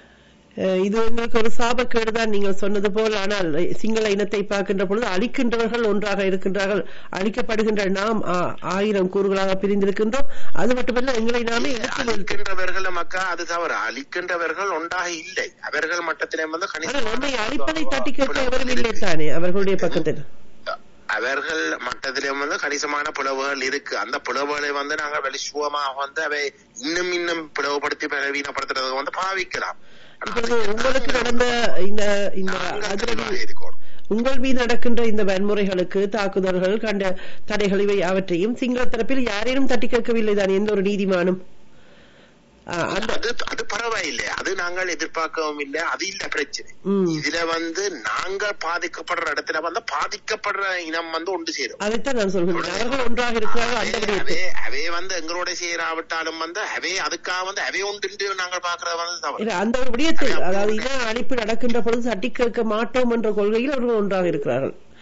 அஹ் இது உங்களுக்கு ஒரு சாபக்கேடு தான் நீங்கள் சொன்னது போல் ஆனால் சிங்கள இனத்தை பார்க்கின்ற பொழுது அழிக்கின்றவர்கள் ஒன்றாக இருக்கின்றார்கள் அழிக்கப்படுகின்ற நாம் ஆ- ஆயிரம் கூறுகளாக பிரிந்திருக்கின்றோம் அது மட்டுமல்ல எங்களை நாமே எதிர்த்து நிற்கிறோம். அழிக்கின்றவர்கள் மக்கா அது தவறு அழிக்கின்றவர்கள் ஒன்றாக இல்லை அவர்கள் மட்டத்திலே வந்து ஆனால் நம்மை கணிசமான அழிப்பதை தட்டி கேட்க பிளவுகள் எவரும் இல்லை இருக்கு. தானே அவர்களுடைய பக்கத்தில் அவர்கள் மட்டத்திலே வந்து கணிசமான பிளவுகள் இருக்கு அந்த பிளவுகளை வந்து நாங்க வெளிச்சுவமாக வந்து அவை இன்னும் இன்னும் பிளவுபடுத்தி பலவீனப்படுத்துறதுக்கு வந்து பாவிக்கலாம் ஆனா இப்பொழுது அதுக்கு உங்களுக்கு நாங்க நடந்த இந்த இந்த நாங்க அதிரடி தெளிவாக இருக்கணும். உங்கள் மீது நடக்கின்ற இந்த வன்முறைகளுக்கு தாக்குதல்கள் கண்ட தடைகள் இவை அவற்றையும் சிங்கள தரப்பில் யாரேனும் தட்டி கேட்கவில்லை தான் எந்த ஒரு நீதிமானும் ஆ, அந்த அது அது பரவாயில்லை அது நாங்கள் எதிர்பார்க்கவும் இல்லை அது இல்ல பிரச்சனை ம். இதுல வந்து நாங்கள் பாதிக்கப்படுற இடத்துல வந்து பாதிக்கப்படுற இனம் வந்து ஒன்று சேரும் அதைத்தான் நான் சொல்கிறேன் அவர்கள் ஒன்றாக இருக்கிறார்கள் அந்த அவே விடயத்தில் அவே- அவே வந்து எங்களோட சேராவிட்டாலும் வந்து அவே அதுக்காக வந்து அவே ஒன்று நாங்கள் பாக்குறது வந்து தவறு இல்ல அந்த ஒரு விடயத்தில் அதாவது இன அழிப்பு நடக்கின்ற பொழுது தட்டி கேட்க மாட்டோம் என்ற கொள்கையில் அவர்கள் ஒன்றாக இருக்கிறார்கள்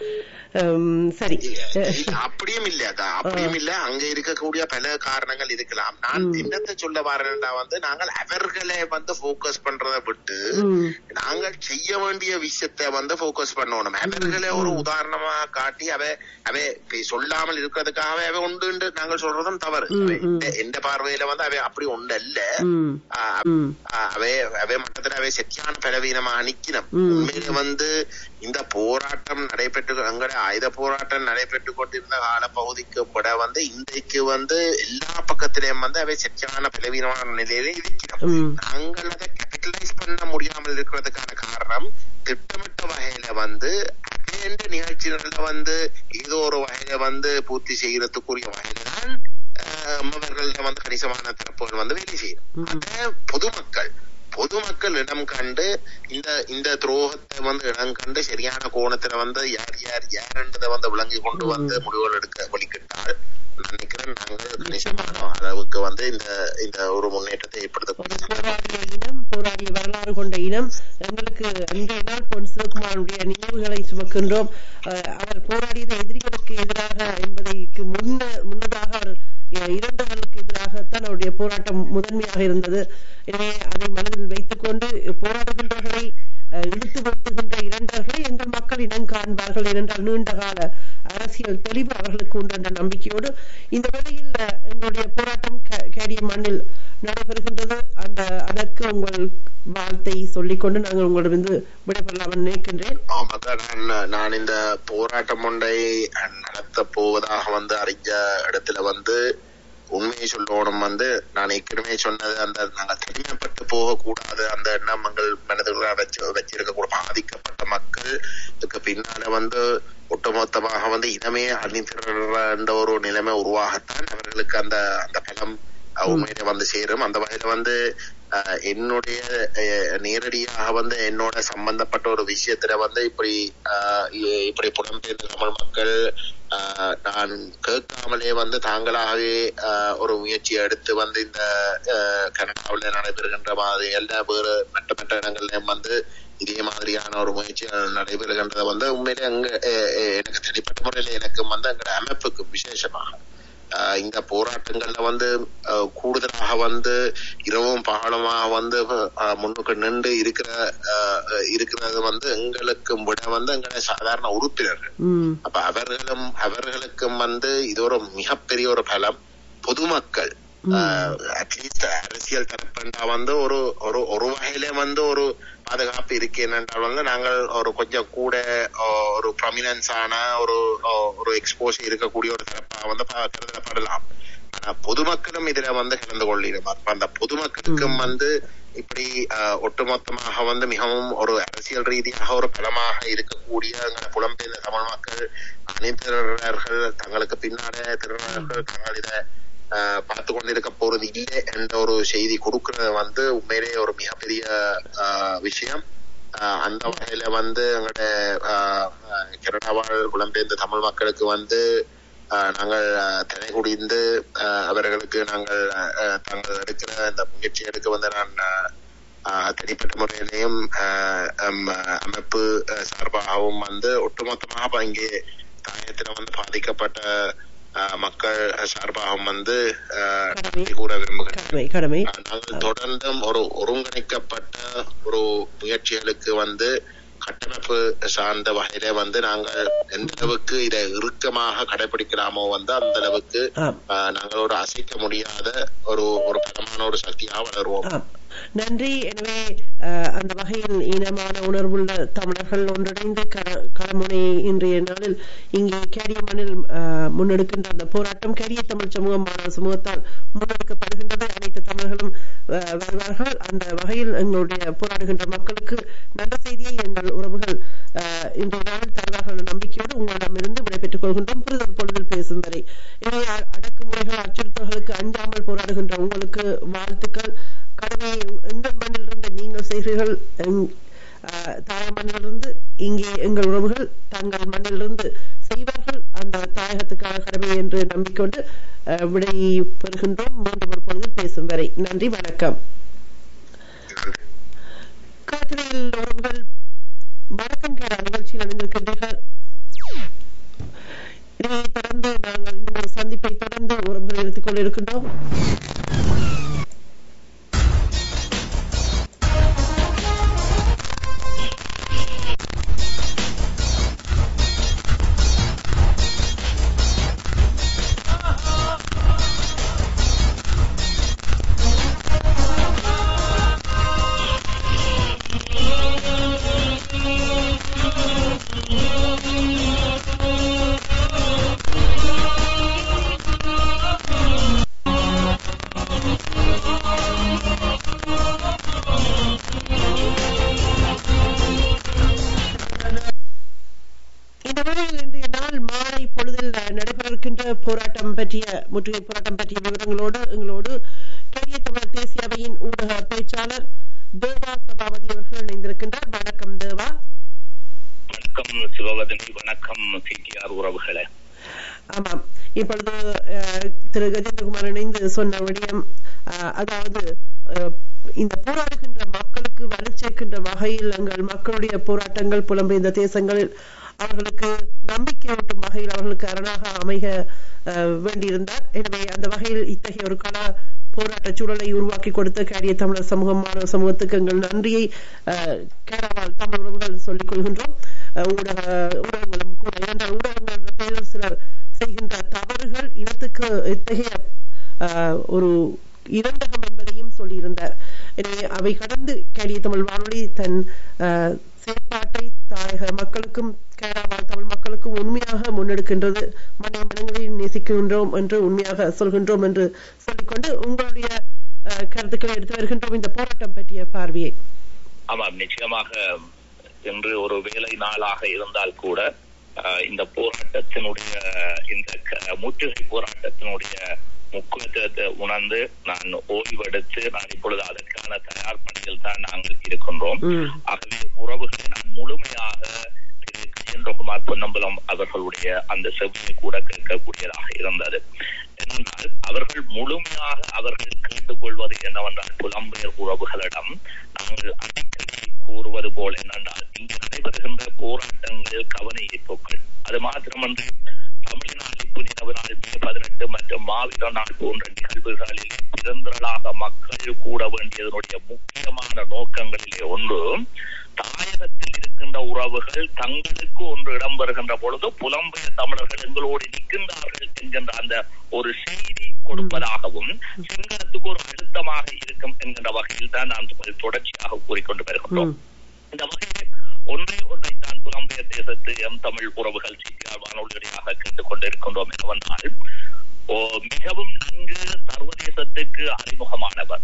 உம், சரி இல்ல, அப்படியும் இல்ல அதான் அப்படியும் இல்ல அங்க இருக்கக்கூடிய பல காரணங்கள் இருக்கலாம் நான் என்னத்தை சொல்ல வரேன்டா வந்து நாங்கள் அவர்களை வந்து போக்கஸ் பண்றதை விட்டு உம், நாங்கள் செய்ய வேண்டிய விஷயத்தை வந்து போக்கஸ் பண்ணணும் அவர்களை ஒரு உதாரணமா காட்டி அவ அவ இப்ப சொல்லாமல் இருக்கிறதுக்காக அவ உண்டு நாங்கள் சொல்றதும் தவறு அவ இந்த- எந்த பார்வையில வந்து அவ அப்படி ஒன்று அல்ல உம், ஆஹ் உம், ஆஹ் அவை அவை மட்டத்துல அவை செத்தியான பலவீனமா நிக்கணும் ம். உண்மையில வந்து இந்த போராட்டம் நடைபெற்று எங்கட ஆயுத போராட்டம் நடைபெற்று கொண்டிருந்த கால பகுதிக்கு விட வந்து இன்றைக்கு வந்து எல்லா பக்கத்திலயும் வந்து அவை செத்தியான பலவீனமான நிலையில இருக்கிறோம் உம், நாங்கள் அதை கேபிட்டலைஸ் பண்ண முடியாமல் இருக்கிறதுக்கான காரணம் திட்டமிட்ட வகையில வந்து அகைன்ற நிகழ்ச்சிகள்ல வந்து ஏதோ ஒரு வகையில வந்து பூர்த்தி செய்யறதுக்குரிய வகையில தான் அவர்கள்ட்ட வந்து கணிசமான தரப்புகள் வந்து வேலை செய்யும் அத பொதுமக்கள் பொதுமக்கள் இடம் கண்டு இந்த இந்த துரோகத்தை வந்து இடம் கண்டு சரியான கோணத்துல வந்து யார் யார் யாருன்றதை வந்து விளங்கி கொண்டு வந்து முடிவுகள் எடுக்க வழிகிட்டால் நினைக்கிறேன் நாங்கள் கணிசமான அளவுக்கு வந்து இந்த இந்த ஒரு முன்னேற்றத்தை ஒரு ஏற்படுத்த போராடிய இனம் போராடிய வரலாறு கொண்ட இனம் எங்களுக்கு அன்றைய நாள் பொன் சிவகுமாரனுடைய நினைவுகளை சுமக்கின்றோம் அஹ், அவர் போராடியது எதிரிகளுக்கு எதிராக என்பதைக்கு முன்ன முன்னதாக அவர் அஹ், இரண்டுகளுக்கு எதிராகத்தான் அவருடைய போராட்டம் முதன்மையாக இருந்தது எனவே அதை மனதில் வைத்துக் கொண்டு போராடுகின்றவர்களை அஹ், இழுத்து வீழ்த்துகின்ற இரண்டர்களை எங்கள் மக்கள் இனம் காண்பார்கள் ஏனென்றால் நீண்ட கால அரசியல் தெளிவு அவர்களுக்கு உண்டு என்ற நம்பிக்கையோடு இந்த வேளையில் அஹ், எங்களுடைய போராட்டம் கே- கேடிய மண்ணில் நடைபெறுகின்றது அந்த அதற்கு உங்கள் வாழ்த்தை சொல்லிக்கொண்டு நாங்கள் உங்களிடமிருந்து விடைபெறலாம் என்று நினைக்கின்றேன் ஆமாக்கா நான் நான் இந்த போராட்டம் ஒன்றை நடத்த போவதாக வந்து அறிஞ்ச இடத்துல வந்து உண்மையை சொல்லணும் வந்து நான் ஏற்கனவே சொன்னது அந்த நாங்கள் தனிமைப்பட்டு போகக்கூடாது அந்த எண்ணங்கள் மனதுல வச்சு வச்சிருக்க கூட பாதிக்கப்பட்ட மக்களுக்கு பின்னால வந்து ஒட்டுமொத்தமாக வந்து இனமே அணிதிரண்ட ஒரு நிலைமை உருவாகத்தான் அவர்களுக்கு அந்த அந்த பலம் அஹ், உண்மையிலே வந்து சேரும் அந்த வகையில வந்து அஹ், என்னுடைய அஹ், நேரடியாக வந்து என்னோட சம்பந்தப்பட்ட ஒரு விஷயத்துல வந்து இப்படி அஹ், இ- இப்படி புலம்பெயர்ந்த தமிழ் மக்கள் அஹ், நான் கேட்காமலே வந்து தாங்களாகவே அஹ், ஒரு முயற்சியை எடுத்து வந்து இந்த அஹ், கனடாவில் நடைபெறுகின்ற மாதிரி எல்லா வேறு மற்ற மற்ற இடங்கள்லயும் வந்து இதே மாதிரியான ஒரு முயற்சி நடைபெறுகின்றத வந்து உண்மையிலே அங்க அஹ், அஹ், எனக்கு தனிப்பட்ட முறையில எனக்கும் வந்து அங்க அமைப்புக்கு விசேஷமாக ஆஹ் இந்த போராட்டங்கள்ல வந்து ஆஹ் கூடுதலாக வந்து இரவும் பகலுமாக வந்து ஆஹ் முன்னுக்கு நின்று இருக்கிற ஆஹ் இருக்கிறது வந்து எங்களுக்கு விட வந்து எங்களை சாதாரண உறுப்பினர்கள் உம் அப்ப அவர்களும் அவர்களுக்கும் வந்து இது ஒரு மிகப்பெரிய ஒரு பலம் பொதுமக்கள் அட்லீஸ்ட் அரசியல் தரப்பண்டா வந்து ஒரு ஒரு ஒரு வகையில வந்து ஒரு பாதுகாப்பு இருக்கு என்னென்றால் வந்து நாங்கள் ஒரு கொஞ்சம் கூட ஆஹ், ஒரு ப்ரொமினன்ஸ் ஆன ஒரு ஆஹ், ஒரு எக்ஸ்போஸ் இருக்கக்கூடிய ஒரு தரப்பா வந்து பா- கருதப்படலாம் ஆனா பொதுமக்களும் இதுல வந்து கலந்து கொள்ளிடும் அப்ப அந்த பொதுமக்களுக்கும் வந்து இப்படி ஆஹ், ஒட்டுமொத்தமாக வந்து மிகவும் ஒரு அரசியல் ரீதியாக ஒரு பலமாக இருக்கக்கூடிய எங்கள் புலம்பெயர்ந்த தமிழ் மக்கள் அணிதிரர்கள் தங்களுக்கு பின்னாலே திருநர்கள் தங்கள் இதை ஆஹ், பார்த்து கொண்டிருக்க போறது இல்லை என்ற ஒரு செய்தி கொடுக்கறது வந்து உண்மையிலேயே ஒரு மிகப்பெரிய ஆஹ், விஷயம் ஆஹ், அந்த வகையில வந்து எங்களோட கனடா வாழ் புலம்பெயர்ந்த தமிழ் மக்களுக்கு வந்து ஆஹ், நாங்கள் ஆஹ், தலை குடிந்து ஆஹ், அவர்களுக்கு நாங்கள் ஆஹ், தாங்கள் எடுக்கிற இந்த முயற்சி எடுக்க வந்து நான் ஆஹ், ஆஹ், தனிப்பட்ட முறையிலையும் ஆஹ், ஹம், அமைப்பு ஆஹ், சார்பாகவும் வந்து ஒட்டுமொத்தமாக இங்கே தாயத்துல வந்து பாதிக்கப்பட்ட ஆஹ், மக்கள் சார்பாகவும் வந்து ஆஹ், நன்றி கூற விரும்புகிறேன் கடமை கடமை ஆஹ், நாங்கள் தொடர்ந்தும் ஒரு ஒருங்கிணைக்கப்பட்ட ஒரு முயற்சிகளுக்கு வந்து கட்டமைப்பு சார்ந்த வகையில வந்து நாங்கள் எந்த அளவுக்கு இதை இறுக்கமாக கடைபிடிக்கலாமோ வந்து அந்த அளவுக்கு ஆம் ஆஹ், நாங்கள் ஒரு அசைக்க முடியாத ஒரு ஒரு பலமான ஒரு சக்தியாக வளருவோம் ஆம் நன்றி எனவே அஹ், அந்த வகையில் இனமான உணர்வுள்ள தமிழர்கள் ஒன்றிணைந்து க- களமுனை இன்றைய நாளில் இங்கே கேரிய மண்ணில் அஹ், முன்னெடுக்கின்ற அந்த போராட்டம் கேரிய தமிழ் சமூகம் மாணவ சமூகத்தால் முன்னெடுக்கப்படுகின்றது அனைத்து தமிழர்களும் அஹ், வருவார்கள் அந்த வகையில் எங்களுடைய போராடுகின்ற மக்களுக்கு நல்ல செய்தியை எங்கள் உறவுகள் அஹ், இன்றைய நாளில் தருவார்கள் என்ற நம்பிக்கையோடு உங்களிடமிருந்து விடைபெற்றுக் கொள்கின்றோம் புரிதல் பொழுதில் பேசும் வரை எனவே அ- அடக்குமுறைகள் அச்சுறுத்தல்களுக்கு அஞ்சாமல் போராடுகின்ற உங்களுக்கு வாழ்த்துக்கள் கடமையை எங்கள் மண்ணிலிருந்து நீங்கள் செய்கிறீர்கள் எங்- ஆஹ் தாய மண்ணிலிருந்து இங்கே எங்கள் உறவுகள் தங்கள் மண்ணிலிருந்து செய்வார்கள் அந்த தாயகத்துக்கான கடமை என்று நம்பிக்கொண்டு ஆஹ் விடை பெறுகின்றோம் மீண்டும் ஒரு பொழுதில் பேசும் வரை நன்றி வணக்கம் காட்டுரையில் உறவுகள் வணக்கம் கேட நிகழ்ச்சியில் அணிந்திருக்கின்றீர்கள் இதையை தொடர்ந்து நாங்கள் இன்னும் ஒரு சந்திப்பை தொடர்ந்து உறவுகளை எடுத்துக் கொண்டிருக்கின்றோம் இந்த வேளையில் இன்றைய நாள் மாலை பொழுதில் நடைபெற இருக்கின்ற போராட்டம் பற்றிய முற்றுகை போராட்டம் பற்றிய விவரங்களோடு எங்களோடு கரிய தமிழர் தேசிய அவையின் ஊடக பேச்சாளர் தேவா சபாபதி அவர்கள் இணைந்திருக்கின்றார் வணக்கம் தேவா வணக்கம் சிவவதனி வணக்கம் சிடிஆர் உறவுகளே ஆமாம் இப்பொழுது அஹ், திரு கஜேந்திரகுமார் இணைந்து சொன்ன விடயம் அஹ், அதாவது அஹ், இந்த போராடுகின்ற மக்களுக்கு வலு சேர்க்கின்ற வகையில் எங்கள் மக்களுடைய போராட்டங்கள் புலம்பெயர்ந்த தேசங்களில் அவர்களுக்கு நம்பிக்கையூட்டும் வகையில் அவர்களுக்கு அரணாக அமைக அஹ், வேண்டியிருந்தார் எனவே அந்த வகையில் இத்தகைய ஒரு கள போராட்ட சூழலை உருவாக்கி கொடுத்த கேரிய தமிழர் சமூகம் மாணவ சமூகத்துக்கு எங்கள் நன்றியை அஹ், கேரளால் தமிழ் உறவுகள் சொல்லிக் கொள்கின்றோம் அஹ், ஊடக ஊடகங்களும் கூட ஏனென்றால் ஊடகங்கள் என்ற பெயரில் சிலர் செய்கின்ற தவறுகள் இனத்துக்கு எத்தகைய அஹ், ஒரு இரண்டகம் என்பதையும் சொல்லியிருந்தார் எனவே அவை கடந்து கேடிய தமிழ் வானொலி தன் அஹ், செயற்பாட்டை தாயக மக்களுக்கும் கேரளாவாழ் தமிழ் மக்களுக்கும் உண்மையாக முன்னெடுக்கின்றது மனித மனங்களை நேசிக்கின்றோம் என்று உண்மையாக சொல்கின்றோம் என்று சொல்லிக்கொண்டு உங்களுடைய அஹ், கருத்துக்களை எடுத்து வருகின்றோம் இந்த போராட்டம் பற்றிய பார்வையை ஆமாம் நிச்சயமாக இன்று ஒரு வேலை நாளாக இருந்தால் கூட அஹ், இந்த போராட்டத்தினுடைய இந்த க- முற்றுகை போராட்டத்தினுடைய முக்கியத்துவத்தை உணர்ந்து நான் ஓய்வெடுத்து நான் இப்பொழுது அதற்கான தயார் பணியில் தான் நாங்கள் இருக்கின்றோம் ம். ஆகவே உறவுகளை நான் முழுமையாக திரு கஜேந்திரகுமார் பொன்னம்பலம் அவர்களுடைய அந்த செவியை கூட கேட்கக்கூடியதாக இருந்தது என்னென்றால் அவர்கள் முழுமையாக அவர்கள் கேட்டுக்கொள்வது என்னவென்றால் புலம்பெயர் உறவுகளிடம் நாங்கள் அடிக்கடி கூறுவது போல் என்னென்றால் இங்கு நடைபெறுகின்ற போராட்டங்கள் கவன ஈர்ப்புகள் அது மாத்திரமன்றி தமிழின அழிப்பு நினைவு நாள் மே பதினெட்டு மற்றும் மாவீர நாள் போன்ற நிகழ்வுகளிலே பிறந்திரளாக மக்கள் கூட வேண்டியதனுடைய முக்கியமான நோக்கங்களிலே ஒன்று தாயகத்தில் இருக்கின்ற உறவுகள் தங்களுக்கு ஒன்று இடம் வருகின்ற பொழுது புலம்பெயர் தமிழர்கள் எங்களோடு நிற்கின்றார்கள் என்கின்ற அந்த ஒரு செய்தி கொடுப்பதாகவும் சிங்களத்துக்கு ஒரு அழுத்தமாக இருக்கும் என்கின்ற வகையில் தான் நான் தொடர்ச்சியாக கூறிக்கொண்டு வருகின்றோம் ம். இந்த வகையில் ஒன்றே ஒன்றை தான் புலம்பெயர் தேசத்து எம் தமிழ் உறவுகள் சித்தியார் வானொலியாக கேட்டுக்கொண்டிருக்கின்றோம் என்னவென்றால் ஓ, மிகவும் நன்கு சர்வதேசத்துக்கு அறிமுகமானவர்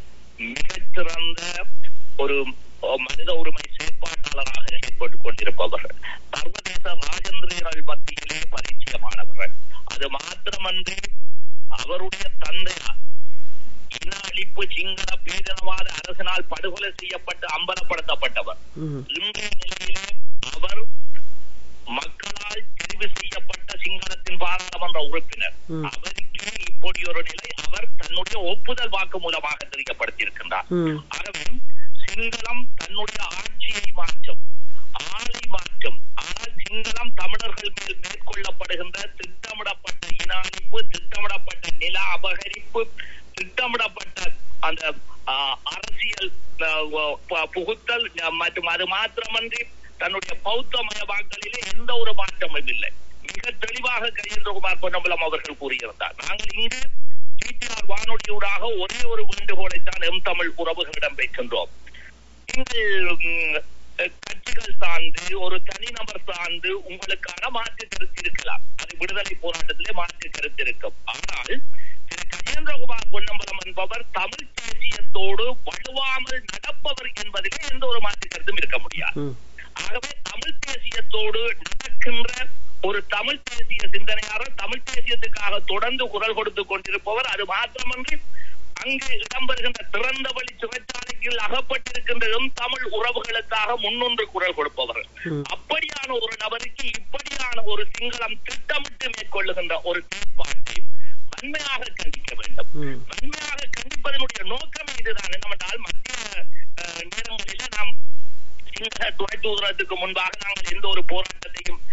மிகச்சிறந்த ஒரு ஓ, மனித உரிமை செயற்பாட்டாளராக செயற்பட்டுக் கொண்டிருப்பவர்கள் சர்வதேச ராஜேந்திரியர்கள் மத்தியிலே பரிச்சயமானவர்கள் அது மாத்திரமன்றி அவருடைய தந்தையார் இன அழிப்பு சிங்கள பேரினவாத அரசினால் படுகொலை செய்யப்பட்டு அம்பலப்படுத்தப்பட்டவர் ம். இன்றைய நிலையிலே அவர் மக்களால் தெரிவு செய்யப்பட்ட சிங்களத்தின் பாராளுமன்ற உறுப்பினர் ம். அவருக்கே இப்படி ஒரு நிலை அவர் தன்னுடைய ஒப்புதல் வாக்கு மூலமாக தெரியப்படுத்தியிருக்கின்றார் ம். ஆகவே சிங்களம் தன்னுடைய ஆட்சியை மாற்றும் ஆளை மாற்றும் ஆனால் சிங்களம் தமிழர்கள் மேல் மேற்கொள்ளப்படுகின்ற திட்டமிடப்பட்ட இன அழிப்பு திட்டமிடப்பட்ட நில அபகரிப்பு திட்டமிடப்பட்ட அந்த ஆ, அரசியல் ஆ, ப- புகுத்தல் ஆ, மற்றும் அது மாத்திரமன்றி தன்னுடைய பௌத்த மயவாக்களிலே எந்த ஒரு மாற்றமும் இல்லை மிக தெளிவாக கஜேந்திரகுமார் பொன்னம்பலம் அவர்கள் கூறியிருந்தார் நாங்கள் இங்கு டிடிஆர் வானொலியூடாக ஒரே ஒரு வேண்டுகோளைத்தான் எம் தமிழ் உறவுகளிடம் வைக்கின்றோம் நீங்கள் ம், கட்சிகள் சார்ந்து ஒரு தனிநபர் சார்ந்து உங்களுக்கான மாற்று கருத்து இருக்கலாம் அது விடுதலை போராட்டத்திலே மாற்று கருத்து இருக்கும் ஆனால் திரு கஜேந்திரகுமார் பொன்னம்பலம் என்பவர் தமிழ் தேசியத்தோடு வலுவாமல் நடப்பவர் என்பதிலே எந்த ஒரு மாற்று கருத்தும் இருக்க முடியாது ம். ஆகவே தமிழ் தேசியத்தோடு நடக்கின்ற ஒரு தமிழ் தேசிய சிந்தனையாளர் தமிழ் தேசியத்துக்காக தொடர்ந்து குரல் கொடுத்துக் கொண்டிருப்பவர் அது மாத்திரமன்றி அங்கு இடம்பெறுகின்ற திறந்த வழி சிறைச்சாலைக்கு அகப்பட்டிருக்கின்ற எம் தமிழ் உறவுகளுக்காக முன்னொன்று குரல் கொடுப்பவர்கள் ம். அப்படியான ஒரு நபருக்கு இப்படியான ஒரு சிங்களம் திட்டமிட்டு மேற்கொள்ளுகின்ற ஒரு செயற்பாட்டை வன்மையாக கண்டிக்க வேண்டும் ம். வன்மையாக கண்டிப்பதனுடைய நோக்கம் இதுதான் என்னவென்றால் மத்திய அஹ், நேரங்களிலே நாம் சிங்கள துணை தூதரத்துக்கு முன்பாக நாங்கள் எந்த ஒரு போராட்டத்தையும் மேற்கொள்ள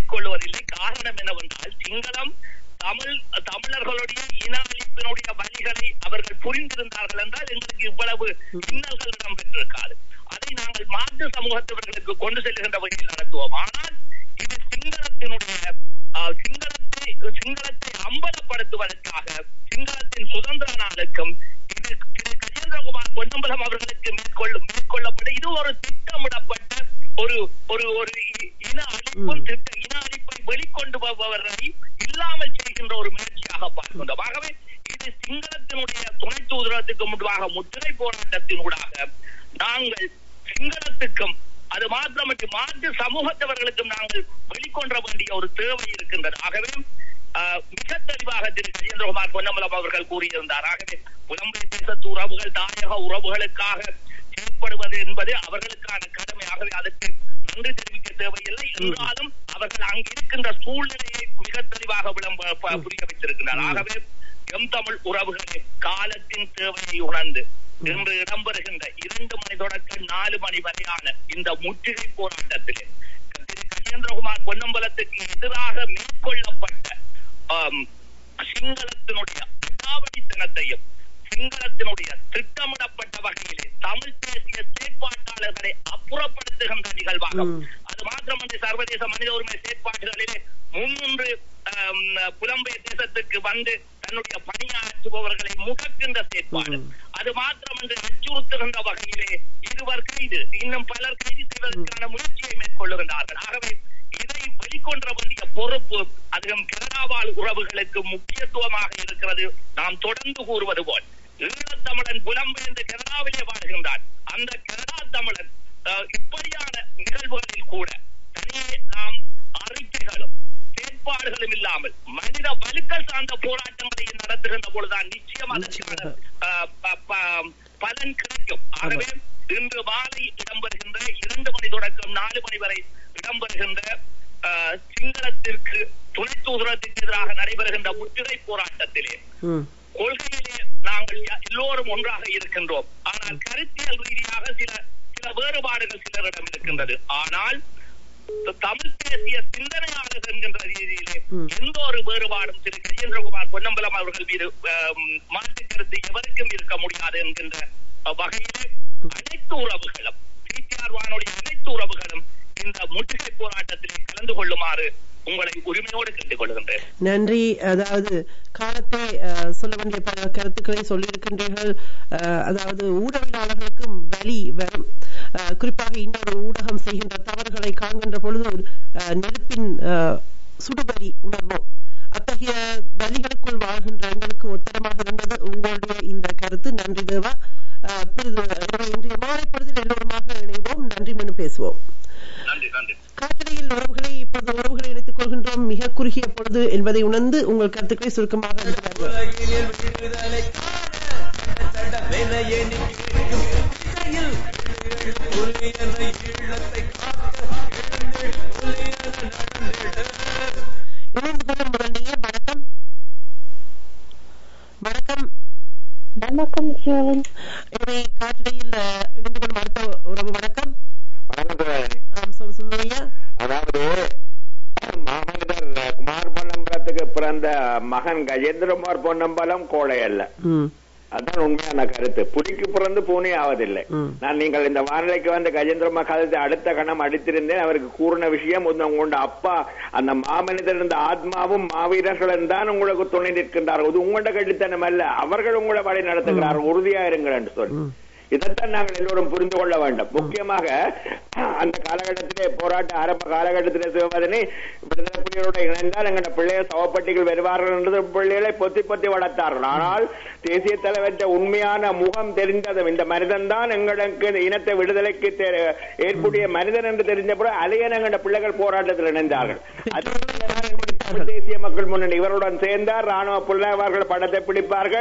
மேற்கொள்வதில்லை காரணம் என்னவென்றால் சிங்களம் தமிழ் தமிழர்களுடைய இன அழிப்பினுடைய வழிகளை அவர்கள் புரிந்திருந்தார்கள் என்றால் எங்களுக்கு இவ்வளவு இன்னல்கள் இடம்பெற்றிருக்காது அதை நாங்கள் மாற்று சமூகத்தவர்களுக்கு கொண்டு செல்கின்ற வகையில் நடத்துவோம் ஆனால் இது சிங்களத்தினுடைய ஆஹ், சிங்களத்தை சிங்களத்தை அம்பலப்படுத்துவதற்காக சிங்களத்தின் சுதந்திர நாளுக்கும் இது திரு கஜேந்திரகுமார் பொன்னம்பலம் அவர்களுக்கு மேற்கொள்ளும் மேற்கொள்ளப்பட்ட இது ஒரு திட்டமிடப்பட்ட ஒரு ஒரு ஒரு இ- இன அழிப்பும் திட்ட இன அழிப்பை வெளிக்கொண்டு வருவதை இல்லாமல் செய்கின்ற ஒரு முயற்சியாக பார்க்கின்றோம் ஆகவே இது சிங்களத்தினுடைய துணை தூதரத்துக்கு முன்பாக முத்திரை போராட்டத்தினூடாக நாங்கள் சிங்களத்துக்கும் அது மாத்திரமன்றி மாற்று சமூகத்தவர்களுக்கும் நாங்கள் வெளிக்கொன்ற வேண்டிய ஒரு தேவை இருக்கின்றது ஆகவே ஆஹ், மிக தெளிவாக திரு கஜேந்திரகுமார் பொன்னம்பலம் அவர்கள் கூறியிருந்தார் ஆகவே புலம்பெயர் தேசத்து உறவுகள் தாயக உறவுகளுக்காக செயற்படுவது என்பது அவர்களுக்கான கடமை ஆகவே அதற்கு நன்றி தெரிவிக்க தேவையில்லை என்றாலும் அவர்கள் அங்கு இருக்கின்ற சூழ்நிலையை மிக தெளிவாக விளம்ப ப- புரிய வைத்திருக்கிறார் ஆகவே எம் தமிழ் உறவுகளே காலத்தின் தேவையை உணர்ந்து இன்று இடம்பெறுகின்ற இரண்டு மணி தொடக்க நாலு மணி வரையான இந்த முற்றுகை போராட்டத்திலே திரு கஜேந்திரகுமார் பொன்னம்பலத்துக்கு எதிராக மேற்கொள்ளப்பட்ட ஆம், சிங்களத்தினுடைய அடாவடித்தனத்தையும் சிங்களத்தினுடைய திட்டமிடப்பட்ட வகையிலே தமிழ் தேசிய செயற்பாட்டாளர்களை அப்புறப்படுத்துகின்ற நிகழ்வாகும் ம். அது மாத்திரமன்றி சர்வதேச மனித உரிமை செயற்பாடுகளிலே முன்னின்று ஆம், புலம்பெயர் தேசத்துக்கு வந்து தன்னுடைய பணியாற்றுபவர்களை முடக்கின்ற செயற்பாடு ம். அது மாத்திரமன்று அச்சுறுத்துகின்ற வகையிலே இருவர் கைது இன்னும் பலர் கைது செய்வதற்கான முயற்சியை மேற்கொள்ளுகின்றார்கள் ஆகவே இதை வெளிக்கொன்ற வேண்டிய பொறுப்பு அதிகம் கனடாவாழ் உறவுகளுக்கு முக்கியத்துவமாக இருக்கிறது நாம் தொடர்ந்து கூறுவது போல் ஈழத்தமிழன் புலம்பெயர்ந்து கனடாவிலே வாழ்கின்றான் அந்த கனடா தமிழன் அஹ், இப்படியான நிகழ்வுகளில் கூட தனியே நாம் அறிக்கைகளும் செயற்பாடுகளும் இல்லாமல் மனித வலுக்கள் சார்ந்த போராட்டங்களை நடத்துகின்ற பொழுதுதான் நிச்சயம் அதற்கான அஹ், ப- ப- பலன் கிடைக்கும் ஆகவே இன்று மாலை இடம்பெறுகின்ற இரண்டு மணி தொடக்கம் நாலு மணி வரை இடம்பெறுகின்ற அஹ், சிங்களத்திற்கு துணை தூதரத்துக்கு எதிராக நடைபெறுகின்ற முற்றுகை போராட்டத்திலே ம். கொள்கையிலே நாங்கள் யா- எல்லோரும் ஒன்றாக இருக்கின்றோம் ஆனால் கருத்தியல் ரீதியாக சில சில வேறுபாடுகள் சிலரிடம் இருக்கின்றது ஆனால் த- தமிழ் தேசிய சிந்தனையாளர் என்கின்ற ரீதியிலே ம். எந்த ஒரு வேறுபாடும் திரு கஜேந்திரகுமார் பொன்னம்பலம் அவர்கள் மீது ஆம், மாற்று கருத்து எவருக்கும் இருக்க முடியாது என்கின்ற அஹ், வகையிலே அனைத்து உறவுகளும் சிடிஆர் வானொலி அனைத்து உறவுகளும் இந்த முற்றுகை போராட்டத்திலே கலந்து கொள்ளுமாறு உங்களை உரிமையோடு கேட்டுக் கொள்கின்றேன் நன்றி அதாவது காலத்தை அஹ், சொல்ல வேண்டிய பல கருத்துக்களை சொல்லியிருக்கின்றீர்கள் அஹ், அதாவது ஊடகவியலாளர்களுக்கும் வலி வரும் அஹ், குறிப்பாக இன்னொரு ஊடகம் செய்கின்ற தவறுகளை காண்கின்ற பொழுது அஹ், நெருப்பின் அஹ், சுடுவரி உணர்வோம் அத்தகைய வலிகளுக்குள் வாழ்கின்ற எங்களுக்கு ஒத்தரமாக இருந்தது உங்களுடைய இந்த கருத்து நன்றி தேவா அஹ், பிறிது எனவே இன்றைய மாலை பொழுதில் எல்லோருமாக இணைவோம் நன்றி மனு பேசுவோம் நன்றி நன்றி காற்றலையில் உறவுகளை இப்பொழுது உறவுகளை இணைத்துக் கொள்கின்றோம் மிக குறுகிய பொழுது என்பதை உணர்ந்து உங்கள் கருத்துக்களை சுருக்கமாக எடுத்து வருவோம். உலகினில் விடுதலை காண சட்டமென எண்ணி கேட்கும் இசையில் எழு புலியன ஈழத்தை காக்க எழுந்திடு புலியன நடந்திட இணைந்து கொள்ளும் முதல் நேயர் வணக்கம் வணக்கம் வணக்கம் சிவன் எனவே காற்றலையில் அஹ், இணைந்து கொள்ளும் அடுத்த உறவு வணக்கம் வணக்கம் சார் ஆம் சொல் சுமையா அதாவது மாமனிதர் குமார் பொன்னம்பலத்துக்கு பிறந்த மகன் கஜேந்திரகுமார் பொன்னம்பலம் கோழை அல்ல ம் அதான் உண்மையான கருத்து புலிக்கு பிறந்து பூனை ஆவதில்லை ம். நான் நீங்கள் இந்த வானிலைக்கு வந்து கஜேந்திரமா காலத்தை அடுத்த கணம் அடித்திருந்தேன் அவருக்கு கூறின விஷயம் உங்க- உங்களோட அப்பா அந்த மாமனிதர் இருந்த ஆத்மாவும் மாவீரர்களும் தான் உங்களுக்கு துணை நிற்கின்றார்கள் இது உங்களோட கட்டித்தனம் அல்ல அவர்கள் உங்களை வழி நடத்துகிறார்கள் உறுதியா இருங்கள் என்று சொல்லி ம். இதைத்தான் நாங்கள் எல்லோரும் புரிந்து கொள்ள வேண்டும் முக்கியமாக அந்த காலகட்டத்திலே போராட்ட ஆரம்ப காலகட்டத்திலே சிவபதனி விடுதலை புலிகளோடு இணைந்தால் எங்களோட பிள்ளைகள் சவப்பட்டிகள் வருவார்கள் என்று பிள்ளைகளை பொத்தி பொத்தி வளர்த்தார்கள் ஆனால் தேசிய தலைவற்ற உண்மையான முகம் தெரிந்ததும் இந்த மனிதன் தான் எங்களுக்கு இந்த இனத்தை விடுதலைக்கு தே- ஏற்புடைய மனிதன் என்று தெரிஞ்ச பிறகு அலையன் எங்களோட பிள்ளைகள் போராட்டத்தில் இணைந்தார்கள் அது தமிழ் தேசிய மக்கள் முன்னணி இவருடன் சேர்ந்தார் ராணுவ புலவர்கள் படத்தை பிடிப்பார்கள்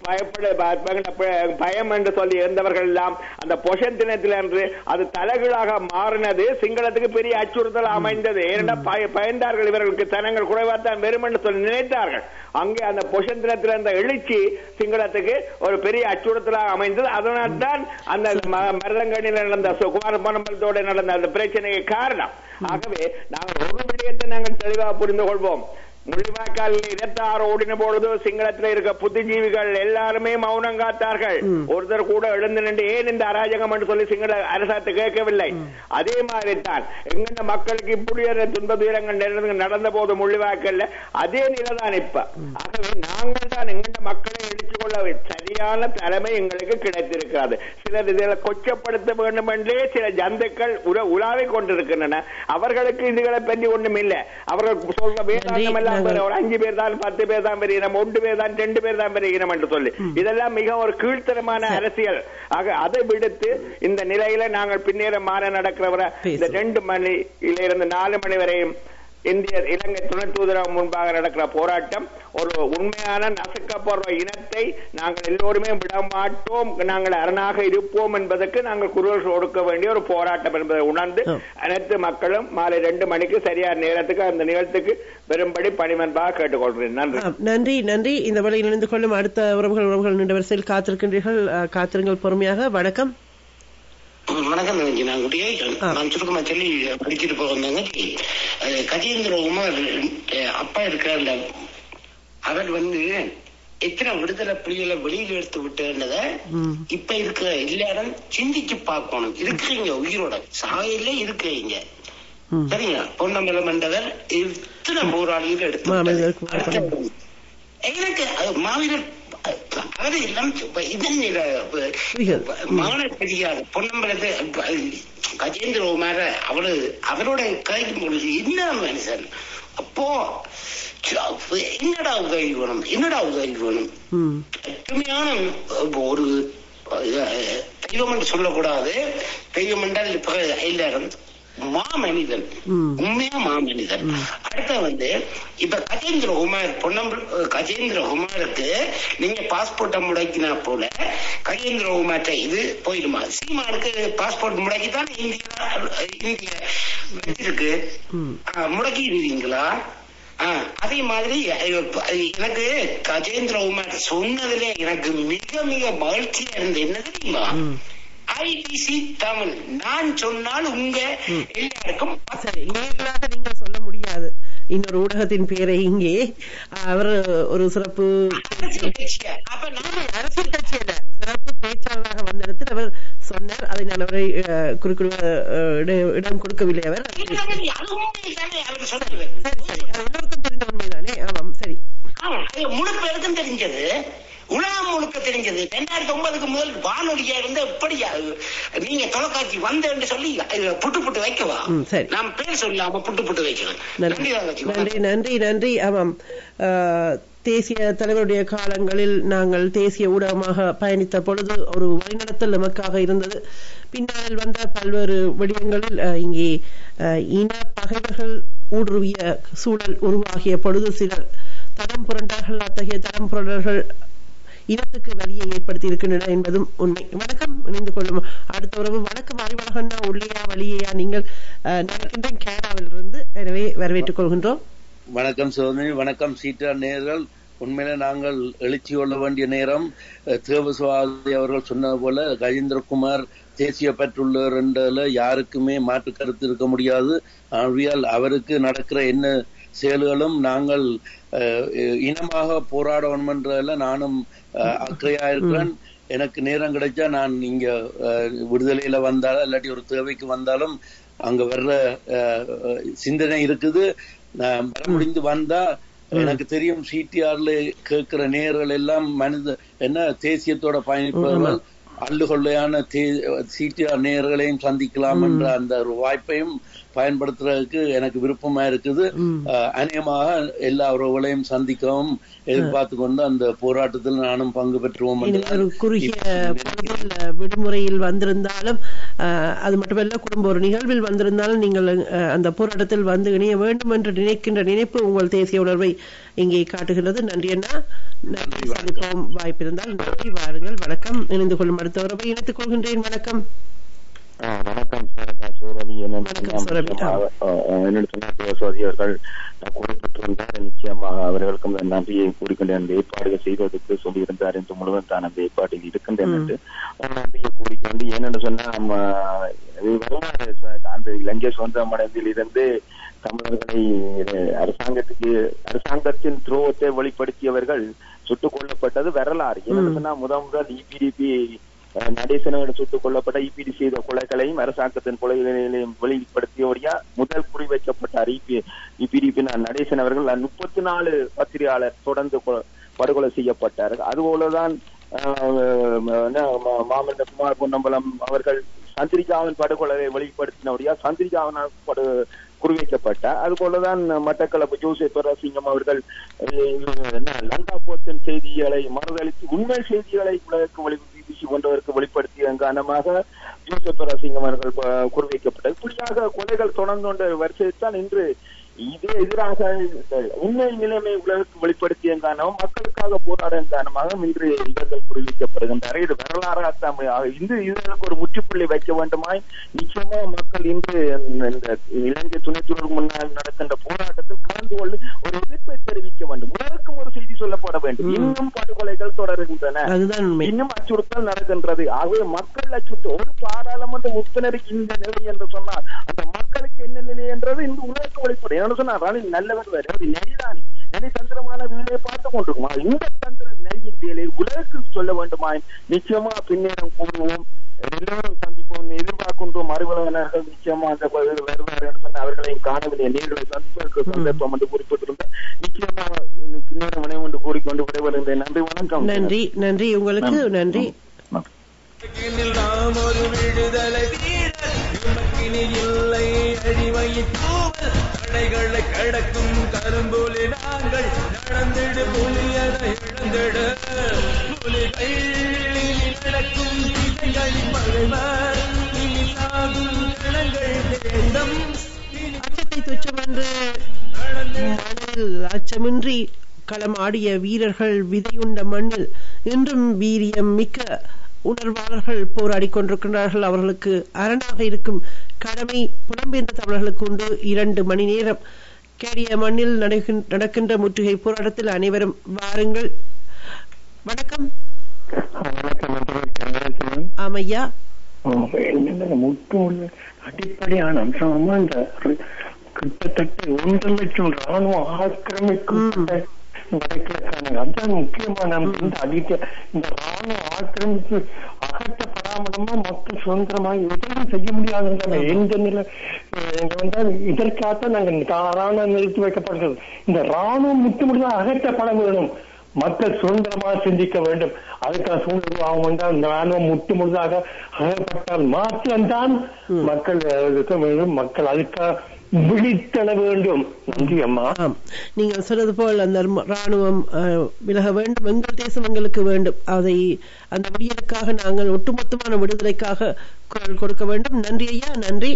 பயப்பட ப- ப- பயம் என்று சொல்லி இருந்தவர்கள் எல்லாம் அந்த பொஷன் தினத்தில் என்று அது தலைகீழாக மாறினது சிங்களத்துக்கு பெரிய அச்சுறுத்தல் அமைந்தது ஏனென்றா பய- பயந்தார்கள் இவர்களுக்கு தனங்கள் குறைவாத்தான் வரும் என்று சொல்லி நினைத்தார்கள் அங்கே அந்த பொஷன் தினத்தில் அந்த எழுச்சி சிங்களத்துக்கு ஒரு பெரிய அச்சுறுத்தலாக அமைந்தது அதனால் தான் அந்த ம- மருதங்கனியில் நடந்த சு- குமார பணம்பலத்தோடு நடந்த அந்த பிரச்சனைக்கு காரணம் ஆகவே நாங்கள் ஒரு விடயத்தை நாங்கள் தெளிவாக புரிந்து கொள்வோம் முள்ளிவாய்க்காலில் இரத்தாறு ஓடின பொழுது சிங்களத்தில் இருக்க புத்திஜீவிகள் எல்லாருமே மௌனம் காத்தார்கள் ஒருத்தர் கூட எழுந்து நின்று ஏன் இந்த அராஜகம் என்று சொல்லி சிங்கள அரசாங்கத்தை கேட்கவில்லை அதே மாதிரி தான் எங்கெந்த மக்களுக்கு இப்படி ஒரு துன்ப துயரங்கள் நடந்து- நடந்த போது முள்ளிவாய்க்கல்ல அதே நிலைதான் இப்ப ஆகவே நாங்கள் தான் எங்கெந்த மக்களை எடுத்துக் கொள்ள சரியான தலைமை எங்களுக்கு கிடைத்திருக்கிறது சிலர் இதில் கொச்சப்படுத்த வேண்டும் என்றே சில ஜந்துக்கள் உல- உலாவிக் கொண்டிருக்கின்றன அவர்களுக்கு இதுகளை பற்றி ஒண்ணும் இல்லை அவர்கள் சொல்ற வேதாந்தம் எல்லாம் நாங்கள்- ஒரு அஞ்சு பேர் தான் பத்து பேர் தான் பெரியனம் ஒன்று பேர் தான் ரெண்டு பேர் தான் பெரியனம் என்று சொல்லி இதெல்லாம் மிக ஒரு கீழ்த்தரமான அரசியல் ஆக அதை விடுத்து இந்த நிலையில நாங்கள் பின்னேற மாற நடக்கிறவரை இந்த பேசுவோம். ரெண்டு மணியில இருந்து நாலு மணி வரையும் இந்திய இலங்கை துணை தூதரகம் முன்பாக நடக்கிற போராட்டம் ஒரு உண்மையான நசுக்கப்படுற இனத்தை நாங்கள் எல்லோருமே விட மாட்டோம் நாங்கள் அரணாக இருப்போம் என்பதற்கு நாங்கள் குரல் கொடுக்க வேண்டிய ஒரு போராட்டம் என்பதை உணர்ந்து ஆ. அனைத்து மக்களும் மாலை ரெண்டு மணிக்கு சரியான நேரத்துக்கு அந்த நிகழ்த்துக்கு வரும்படி பணிமன்பாக கேட்டுக்கொள்கிறேன் நன்றி ஆம், நன்றி நன்றி இந்த வேளையில் இணைந்து கொள்ளும் அடுத்த உறவுகள் உறவுகள் நீண்ட வரிசையில் காத்திருக்கின்றீர்கள் அஹ், காத்திருங்கள் பொறுமையாக வணக்கம் வணக்கம் நினைஞ்சு நான் குட்டியை ஆ. நான் சுருக்கமா சொல்லி படிச்சுட்டு போகிறேங்க கஜேந்திர உமர் அஹ், அப்பா இருக்கிற அந்த அவர் வந்து எத்தனை விடுதலை புலிகளை வெளியில எடுத்து விட்டத ம். இப்ப இருக்கிற எல்லாரும் சிந்திச்சு பார்க்கணும் இருக்கிறீங்க உயிரோட சாகையில இருக்கிறீங்க ம். சரிங்க பொன்னம்பலம் என்றவர் எத்தனை போராளிகள் எடுத்து மாமனிதருக்கு விட்டார். அடுத்த- எனக்கு அது மாவீரர் அவர் எல்லாம் இப்ப இதன் நில- புரிகிறது. மகனை தெரியாது பொன்னம்பலத்தை கஜேந்திர குமார அவரு அவரோட கதைக்கும் பொழுது என்ன மனுஷன் அப்போ ச- என்னடா உதவி வேணும் என்னடா உதவி வேணும் ம். அருமையான ஒரு அஹ், தெய்வம் என்று சொல்லக்கூடாது தெய்வம் என்றால் இப்ப எல்லாரும் மாமனிதன் ம். உண்மையா மாமனிதன் அடுத்த வந்து இப்ப கஜேந்திர குமார் பொன்னம்பல கஜேந்திர குமாருக்கு நீங்க பாஸ்போர்ட்டை முடக்கினா போல கஜேந்திர குமார்ட்ட இது போயிடுமா சீமானுக்கு பாஸ்போர்ட் முடக்கித்தான் இந்தியா இந்திய இருக்கு ம். முடக்கிடுவீங்களா ஆ, அதே மாதிரி அஹ், எனக்கு கஜேந்திர குமார் சொன்னதுல எனக்கு மிக மிக மகிழ்ச்சியா இருந்தது என்ன தெரியுமா ம். ஐபிசி தமிழ் நான் சொன்னால் உங்க எல்லாருக்கும் சரி நேர்களாக நீங்கள் சொல்ல முடியாது இன்னொரு ஊடகத்தின் பெயரை இங்கே அவர் ஒரு சிறப்பு அரசியல் கட்சியா? அப்ப நான் அரசியல் கட்சி அல்ல சிறப்பு பேச்சாளராக வந்த இடத்தில் அவர் சொன்னார் அதை நான் அவரை அஹ், குறுக்கிடுவ அஹ், இட- இடம் கொடுக்கவில்லை அவர் அது உண்மைதானே அவர் சொன்னது சரி சரி அது எல்லோருக்கும் தெரிந்த உண்மைதானே ஆமாம் சரி ஆமா, அது முழு பேருக்கும் தெரிஞ்சது உலகம் முழுக்க தெரிஞ்சது ரெண்டாயிரத்தி ஒன்பதுக்கு முதல் வானொலியா இருந்த எப்படி அது, நீங்க தொலைக்காட்சி வந்தேன்னு சொல்லி அது புட்டு புட்டு வைக்கவா ம், சரி. நாம் பேர் சொல்லாம புட்டு புட்டு வைக்கிறேன் நன்றி நன்றி தங்கச்சி. நன்றி நன்றி நன்றி ஆமாம் அஹ், தேசிய தலைவருடைய காலங்களில் நாங்கள் தேசிய ஊடகமாக பயணித்த பொழுது ஒரு வழிநடத்தல் நமக்காக இருந்தது பின்னால் வந்த பல்வேறு விடயங்களில் அஹ், இங்கே அஹ், இன பகைவர்கள் ஊடுருவிய சூழல் உருவாகிய பொழுது சிலர் தடம் புரண்டார்கள் அத்தகைய தடம் புரண்டர்கள் இனத்துக்கு வலியை ஏற்படுத்தி இருக்கின்றன என்பதும் உண்மை வணக்கம் இணைந்து கொள்ளும் அடுத்த உறவு வணக்கம் அறிவழகன்னா உள்ளையா வழியா நீங்கள் அஹ், நினைக்கின்றேன் கேரளாவில் இருந்து எனவே வரவேற்றுக் கொள்கின்றோம் வணக்கம் சோதனை வணக்கம் சீட்டா நேர்கள் உண்மையில நாங்கள் எழுச்சி கொள்ள வேண்டிய நேரம் அஹ், தேவசுவாதி அவர்கள் சொன்னது போல கஜேந்திரகுமார் தேசிய பெற்றுள்ளவர் என்றதுல யாருக்குமே மாற்று கருத்து இருக்க முடியாது ஆகையால் அவருக்கு நடக்கிற என்ன செயல்களும் நாங்கள் அஹ், இனமாக போராட வேண்டும் என்றதுல நானும் அஹ், அக்கறையா இருக்கிறேன் எனக்கு நேரம் கிடைச்சா நான் இங்க அஹ், விடுதலையில வந்தாலும் இல்லாட்டி ஒரு தேவைக்கு வந்தாலும் அங்க வர்ற அஹ், அஹ், சிந்தனை இருக்குது நான் வர முடிந்து வந்தா எனக்கு தெரியும் சிடிஆர்ல கேட்கிற நேர்கள் எல்லாம் மனித என்ன தேசியத்தோட பயணிப்பவர்கள் அள்ளுகொள்ளையான சிடிஆர் நேர்களையும் சந்திக்கலாம் என்ற அந்த ஒரு வாய்ப்பையும் பயன்படுத்துறதுக்கு எனக்கு விருப்பமா இருக்குது அஹ், அநேகமாக எல்லா உறவுகளையும் சந்திக்கவும் எதிர்பார்த்து கொண்டு அந்த போராட்டத்தில் நானும் பங்கு பெற்றுவோம் இனி என்று ஒரு குறுகிய இப்ப பொழுதில் அஹ், விடுமுறையில் வந்திருந்தாலும் அஹ், அது மட்டுமல்ல குடும்ப ஒரு நிகழ்வில் வந்திருந்தாலும் நீங்கள் அஹ், அந்த போராட்டத்தில் வந்து இணைய வேண்டும் என்று நினைக்கின்ற நினைப்பு உங்கள் தேசிய உணர்வை இங்கே காட்டுகிறது நன்றி அண்ணா நன்றி சந்திப்போம் வாய்ப்பிருந்தால் நன்றி வாருங்கள் வணக்கம் இணைந்து கொள்ளும் அடுத்த உறவை இணைத்துக் கொள்கின்றேன் வணக்கம் ஆ, வணக்கம் சுரேகா சூரவி வணக்கம் சுரபி. ஆ. என்னோட சொன்ன பேசுவதி அவர்கள் குறிப்பிட்டிருந்தார் நிச்சயமாக அவர்களுக்கும் நன்றியை கூறிக்கொண்டு அந்த ஏற்பாடுகள் செய்வதற்கு சொல்லியிருந்தார் என்று முழுவதும் தான் அந்த ஏற்பாட்டில் இருக்கின்றேன் என்று ஒரு நன்றியை கூறிக்கொண்டு ஏனென்று சொன்னா நம்ம இது வரலாறு ச- அந்த இலங்கை சொந்தம் அடைந்தில் இருந்து தமிழர்களை அஹ், அரசாங்கத்துக்கு அரசாங்கத்தின் துரோகத்தை வெளிப்படுத்தியவர்கள் சுட்டுக் கொல்லப்பட்டது வரலாறு ஏனென்று சொன்னா முதல் முதல் இபிடிபி நடேசனோடு சுட்டுக் கொல்லப்பட்ட இபிடி செய்த கொலைகளையும் அரசாங்கத்தின் கொலைகளையும் வெளிப்படுத்தியபடியா முதல் குறிவைக்கப்பட்ட இபி இபிடிபி நடேசன் அவர்கள் முப்பத்தி நாலு பத்திரிகையாளர் தொடர்ந்து கொ- படுகொலை செய்யப்பட்டார்கள் அதுபோலதான் ஆஹ், என்ன, மா- மாமன்ன குமார் பொன்னம்பலம் அவர்கள் சந்திரிகாவின் படுகொலையை வெளிப்படுத்தினபடியா சந்திரிகாவினால் படு குறிவைக்கப்பட்டார் அதுபோலதான் மட்டக்களப்பு ஜோசப் சிங்கம் அவர்கள் அஹ், என்ன லங்கா போத்தின் செய்திகளை மறுதளித்து உண்மை செய்திகளை உலகக்கு வெளி பிபிசி போன்றவருக்கு வெளிப்படுத்திய காரணமாக ஜோசப் சிங்கம் அவர்கள் ப- குறிவைக்கப்பட்டார் இப்படியாக கொலைகள் தொடர்ந்து கொண்ட வரிசைத்தான் இன்று இதே எதிராக இந்த உண்மை நிலைமை உலகுக்கு வெளிப்படுத்திய காரணம் மக்களுக்காக போராடும் காரணமாக இன்று இவர்கள் குறிவிக்கப்படுகின்றார்கள் இது வரலாறாக இன்று இதற்கு ஒரு முற்றுப்புள்ளி வைக்க வேண்டுமாய் நிச்சயமா மக்கள் இன்று இந்த இலங்கை துணைத்துறைக்கு முன்னால் நடக்கின்ற போராட்டத்தில் கலந்து கொண்டு ஒரு எதிர்ப்பை தெரிவிக்க வேண்டும் உலகுக்கும் ஒரு செய்தி சொல்லப்பட வேண்டும் இன்னும் படுகொலைகள் தொடர்கின்றன அதுதான் உண்மை இன்னும் அச்சுறுத்தல் நடக்கின்றது ஆகவே மக்கள் அச்சுறுத்தல் ஒரு பாராளுமன்ற உறுப்பினருக்கு இந்த நிலை என்று சொன்னால் அந்த மக்களுக்கு என்ன நிலை என்றது இந்த உலக வெளிப்படும் என்ன சொன்னா ரணில் நல்லவர் வேறு அவர் நெறிதானி நெறி தந்திரமான வேலையை பார்த்து கொண்டிருக்குமா இந்த தந்திர நெறியின் வேலையை உலகுக்கு சொல்ல வேண்டுமா நிச்சயமா பின்னேறம் கூறுவோம் எல்லோரும் சந்திப்போம் எதிர்பார்க்கின்றோம் அறிவுலகினர்கள் நிச்சயமா அந்த பகுதியில் வருவார் என்று சொன்ன அவர்களையும் காணவில்லை நேர்களை சந்திப்பதற்கு சந்தர்ப்பம் என்று குறிப்பிட்டிருந்தார் நிச்சயமா பின்னேறம் இணையம் என்று கூறிக்கொண்டு விடைபெறுகின்றேன் நன்றி வணக்கம் நன்றி நன்றி உங்களுக்கு நன்றி உலகினில் நாம் ஒரு விடுதலை வீரர் உமக்கினி இல்லை அடிமையின் தூவல் தடைகளை கடக்கும் கரும்புலி நாங்கள் நடந்திடு புலியதை இழந்திடு புலிகள் இனி நடக்கும் திசைகளின் மகிழ்வர் இனி சாகும் கணங்கள் தேந்தம் அச்சத்தை துச்சமென்று மனதில் அச்சமின்றி களமாடிய வீரர்கள் விதையுண்ட மண்ணில் இன்றும் வீரியம் மிக்க உணர்வாளர்கள் போராடி கொண்டிருக்கின்றார்கள் அவர்களுக்கு அரணாக இருக்கும் கடமை புலம்பெயர்ந்த தமிழர்களுக்கு உண்டு இரண்டு மணி நேரம் கேடிய மண்ணில் நடக்கின்- நடக்கின்ற முற்றுகை போராட்டத்தில் அனைவரும் வாருங்கள் வணக்கம் வணக்கம் நண்பர்கள் ஆமையா என்னென்ன முக்கிய அடிப்படையான அம்சமா இந்த ரி- கிட்டத்தட்ட ஒன்று லட்சம் ராணுவ ஆக்கிரமிக்கும் வடக்கிழக்கான அதுதான் முக்கியமான அம்சம். இந்த அடிக்க இந்த ராணுவ ஆக்கிரமிப்பு அகற்றப்படாமலமா மக்கள் சுதந்திரமாக எதுவும் செய்ய முடியாதுன்ற எந்த நிலை அஹ், இங்க வந்தால் இதற்காகத்தான் நாங்கள் ராணுவம் நிறுத்தி வைக்கப்படுகிறது இந்த ராணுவம் முற்றுமுடிதான் அகற்றப்பட வேண்டும் மக்கள் சுதந்திரமாக சிந்திக்க வேண்டும் அதுக்கான சூழ்நிலை உருவாகும் என்றால் இந்த ராணுவம் முற்று முழுதாக அகப்பட்டால் மாற்றம்தான் மக்கள் அஹ், இருக்க வேண்டும் மக்கள் அதுக்காக விழித்தெழ வேண்டும் நன்றி அம்மா ஆம் நீங்கள் சொன்னது போல் அந்த ம- ராணுவம் அஹ், விலக வேண்டும் எங்கள் தேசம் எங்களுக்கு வேண்டும் அதை அந்த விடியலுக்காக நாங்கள் ஒட்டுமொத்தமான விடுதலைக்காக குரல் கொடுக்க வேண்டும் நன்றி ஐயா நன்றி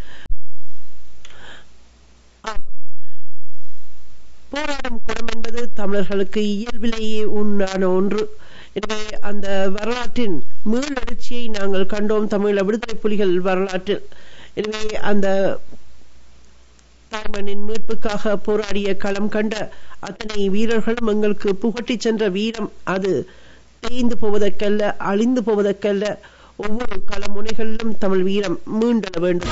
ஆம். போராடும் குணம் என்பது தமிழர்களுக்கு இயல்பிலேயே உண்டான ஒன்று எனவே அந்த வரலாற்றின் மீளெழுச்சியை நாங்கள் கண்டோம் தமிழ விடுதலை புலிகள் வரலாற்றில் எனவே அந்த தாய்மண்ணின் மீட்புக்காக போராடிய களம் கண்ட அத்தனை வீரர்களும் எங்களுக்கு புகட்டிச் சென்ற வீரம் அது தேய்ந்து போவதற்கல்ல அழிந்து போவதற்கல்ல ஒவ்வொரு களமுனைகளிலும் தமிழ் வீரம் மீண்டெழ வேண்டும்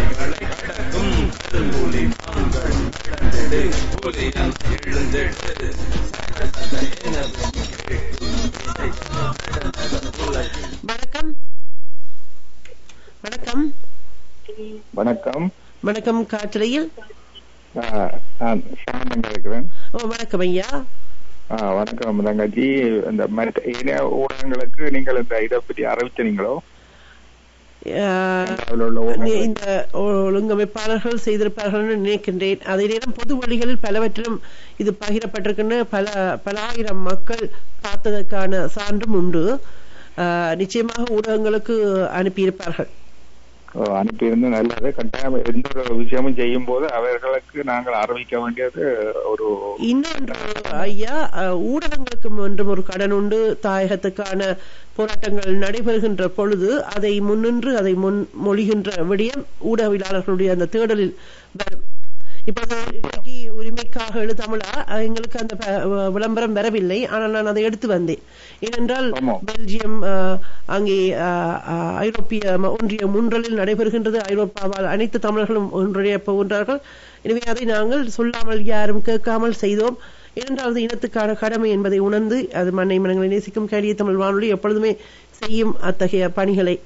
வணக்கம் வணக்கம் வணக்கம் வணக்கம் காற்றலையில் ஆஹ் நான் சாமன் இருக்கிறேன் ஓ வணக்கம் ஐயா ஆஹ் வணக்கம் தங்கச்சி இந்த மற்ற இணைய ஊடகங்களுக்கு நீங்கள் இந்த இதை பற்றி அறிவிச்சீங்களோ அஹ், அதில் உள்ள ஊடகங்கள். இந்த ஒழுங்கமைப்பாளர்கள் செய்திருப்பார்கள் என்று நினைக்கின்றேன் அதே நேரம் பொது வழிகளில் பலவற்றிலும் இது பகிரப்பட்டிருக்கின்ற பல பல ஆயிரம் மக்கள் பார்த்ததற்கான சான்றும் உண்டு அஹ், நிச்சயமாக ஊடகங்களுக்கு அனுப்பியிருப்பார்கள் அஹ், அனுப்பியிருந்து நல்லது கட்டாயம் எந்த ஒரு விஷயமும் செய்யும் போது அவர்களுக்கு நாங்கள் அறிவிக்க வேண்டியது ஒரு இன்னொன்று ஐயா அஹ், ஊடகங்களுக்கும் என்றும் ஒரு கடன் உண்டு தாயகத்துக்கான போராட்டங்கள் நடைபெறுகின்ற பொழுது அதை முன்னின்று அதை முன் மொழிகின்ற விடயம் ஊடகவியலாளர்களுடைய அந்த தேடலில் வரும் இப்போது இன்னைக்கு உரிமைக்காக எழுதாமலா எங்களுக்கு அந்த ப- விளம்பரம் வரவில்லை ஆனால் நான் அதை எடுத்து வந்தேன் ஏனென்றால் பெல்ஜியம் அஹ், அங்கே அஹ், அஹ், ஐரோப்பிய ம- ஒன்றியம் முன்றலில் நடைபெறுகின்றது ஐரோப்பாவால் அனைத்து தமிழர்களும் ஒன்றிய போகின்றார்கள் எனவே அதை நாங்கள் சொல்லாமல் யாரும் கேட்காமல் செய்தோம் ஏனென்றால் அது இனத்துக்கான கடமை என்பதை உணர்ந்து அது மண்ணை மனங்களை நேசிக்கும் கேடிய தமிழ் வானொலி எப்பொழுதுமே செய்யும் அத்தகைய பணிகளை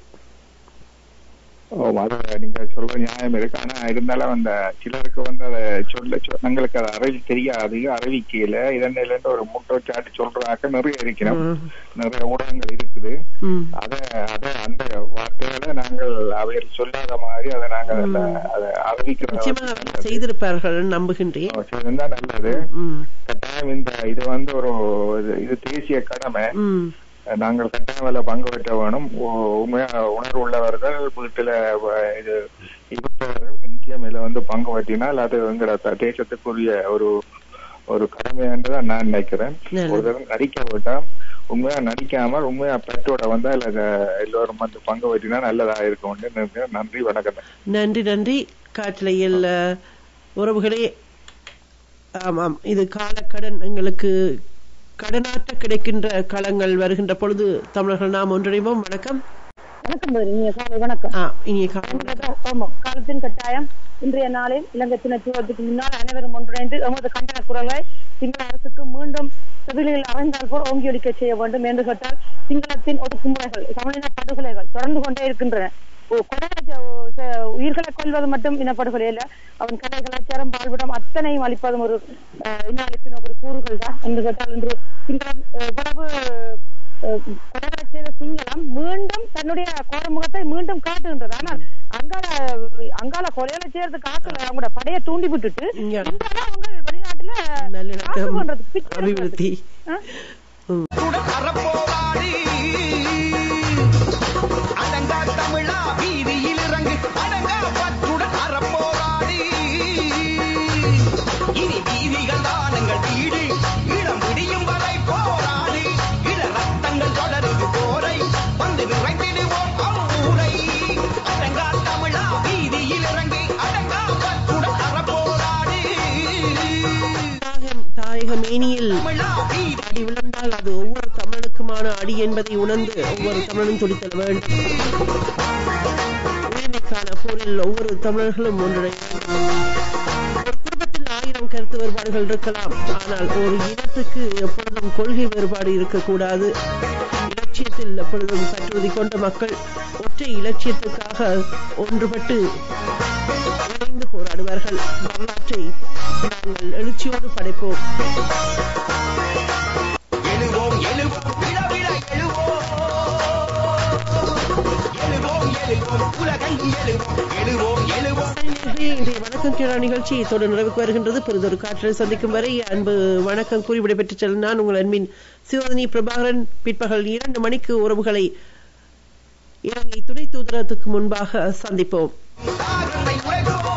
ஓ, அது நீங்க சொல்ற நியாயம் இருக்கு ஆனா இருந்தாலும் அந்த சிலருக்கு வந்து அதை சொல்ல சொ- எங்களுக்கு அது அறிவி தெரியாது அறிவிக்கையில இதன்ல இருந்து ஒரு முட்டோச்சாட்டு சொல்றாக்க நிறைய இருக்கணும் நிறைய ஊடகங்கள் இருக்குது அத அத அந்த வார்த்தைகளை நாங்கள் அவைகள் சொல்லாத மாதிரி அதை நாங்க அதுல அதை அறிவிக்கிற நிச்சயமாக அவர்கள் செய்திருப்பார்கள் நம்புகின்றேன் இருந்தா நல்லது கட்டாயம் இந்த இது வந்து ஒரு இது- இது தேசிய கடமை நாங்கள் கட்டாயம் அதில் பங்கு பெற்ற வேணும் உ- உண்மையா உணர்வு உள்ளவர்கள் வீட்டுல வ- இது இருப்பவர்கள் நிச்சயம் இதுல வந்து பங்கு பற்றினால் அது எங்களோட த- தேசத்துக்குரிய ஒரு ஒரு கடமை என்றுதான் நான் நினைக்கிறேன் நல்லது. ஒரு தடவை நடிக்க விட்டால் உண்மையா நடிக்காமல் உண்மையா பெற்றோட வந்தா இல்ல எல்லோரும் வந்து பங்கு பற்றினா நல்லதா இருக்கும் நன்றி வணக்கம் நன்றி நன்றி காற்றலையில் அஹ், உறவுகளே ஆமாம் இது காலக்கடன் எங்களுக்கு கடனாற்ற கிடைக்கின்ற களங்கள் வருகின்ற பொழுது தமிழர்கள் நாம் ஒன்றிணைவோம் வணக்கம் வணக்கம் பதில் இனிய காலை வணக்கம் ஆ, இனிய காலை ஆமாம் காலத்தின் கட்டாயம் இன்றைய நாளில் இலங்கை தினத்துவத்துக்கு முன்னால் அனைவரும் ஒன்றிணைந்து எமது கண்டன குரலை சிங்கள அரசுக்கு மீண்டும் செவிலில் அறைந்தால் போல் ஓங்கி ஒலிக்க செய்ய வேண்டும் என்று கேட்டால் சிங்களத்தின் ஒடுக்குமுறைகள் தமிழின படுகொலைகள் தொடர்ந்து கொண்டே இருக்கின்றன ஓ, கொலை ஓ, ச- உயிர்களை கொல்வது மட்டும் இனப்படுகொலை அல்ல அவன் கலை கலாச்சாரம் வாழ்விடம் அத்தனையும் அளிப்பதும் ஒரு அஹ், இன அழிப்பின் ஒரு கூறுகள் தான் என்று கேட்டால் இன்று சிங்களம் அஹ், இவ்வளவு அஹ், கொலைகளை செய்த சிங்களம் மீண்டும் தன்னுடைய கோரமுகத்தை மீண்டும் காட்டுகின்றது ஆனால் அங்கால அங்கால கொலைகளை செய்யறதுக்கு ஆக்கல அவங்களோட படையை தூண்டி விட்டுட்டு இங்கால அவங்க வெளிநாட்டுல காசு பண்றதுக்கு பிச்சை எடுக்கிறதுக்கு. அபிவிருத்தி அறப்போராடி அடங்கா தமிழா வீதியில் இறங்கு அடங்கா பற்றுடன் அறப்போராடி இனி வீதிகள் தான் எங்கள் வீடு இளம் விடியும் வரை போராடி இள ரத்தங்கள் தொடருது போரை வந்து விரைந்திடுவோம் அவ்வூரை அடங்கா தமிழா வீதியில் இறங்கி அடங்கா பற்றுடன் அறப்போராடி தாயகம் தாயக மேனியில் அடி விழுந்தால் அது ஒவ்வொரு தமிழனுக்குமான அடி என்பதை உணர்ந்து ஒவ்வொரு தமிழனும் துடித்தல் வேண்டும் உரிமைக்கான போரில் ஒவ்வொரு தமிழர்களும் ஒன்றிணைய வேண்டும். ஒரு குடும்பத்தில் ஆயிரம் கருத்து வேறுபாடுகள் இருக்கலாம் ஆனால் ஒரு இனத்துக்கு எப்பொழுதும் கொள்கை வேறுபாடு இருக்கக்கூடாது இலட்சியத்தில் எப்பொழுதும் பற்றுறுதி கொண்ட மக்கள் ஒற்றை இலட்சியத்துக்காக ஒன்றுபட்டு இணைந்து போராடுவார்கள் வரலாற்றை நாங்கள் எழுச்சியோடு படைப்போம் எழுவோம் எழுவோம் விழ விழ எழுவோம் எழுவோம் எழுவோம் உலகை எழுவோம் எழுவோம் எழுவோம் நேயர்களே, இன்றைய வணக்கம் கேரா நிகழ்ச்சி இத்தோடு நிறைவுக்கு வருகின்றது புரிதொரு காற்றை சந்திக்கும் வரை அன்பு வணக்கம் கூறி விடைபெற்றுச் செல்லும் நான் உங்கள் அன்பின் சிவதனி பிரபாகரன் பிற்பகல் இரண்டு மணிக்கு உறவுகளை இலங்கை துணை தூதரகத்துக்கு முன்பாக சந்திப்போம் உலகத்தை உலகோம்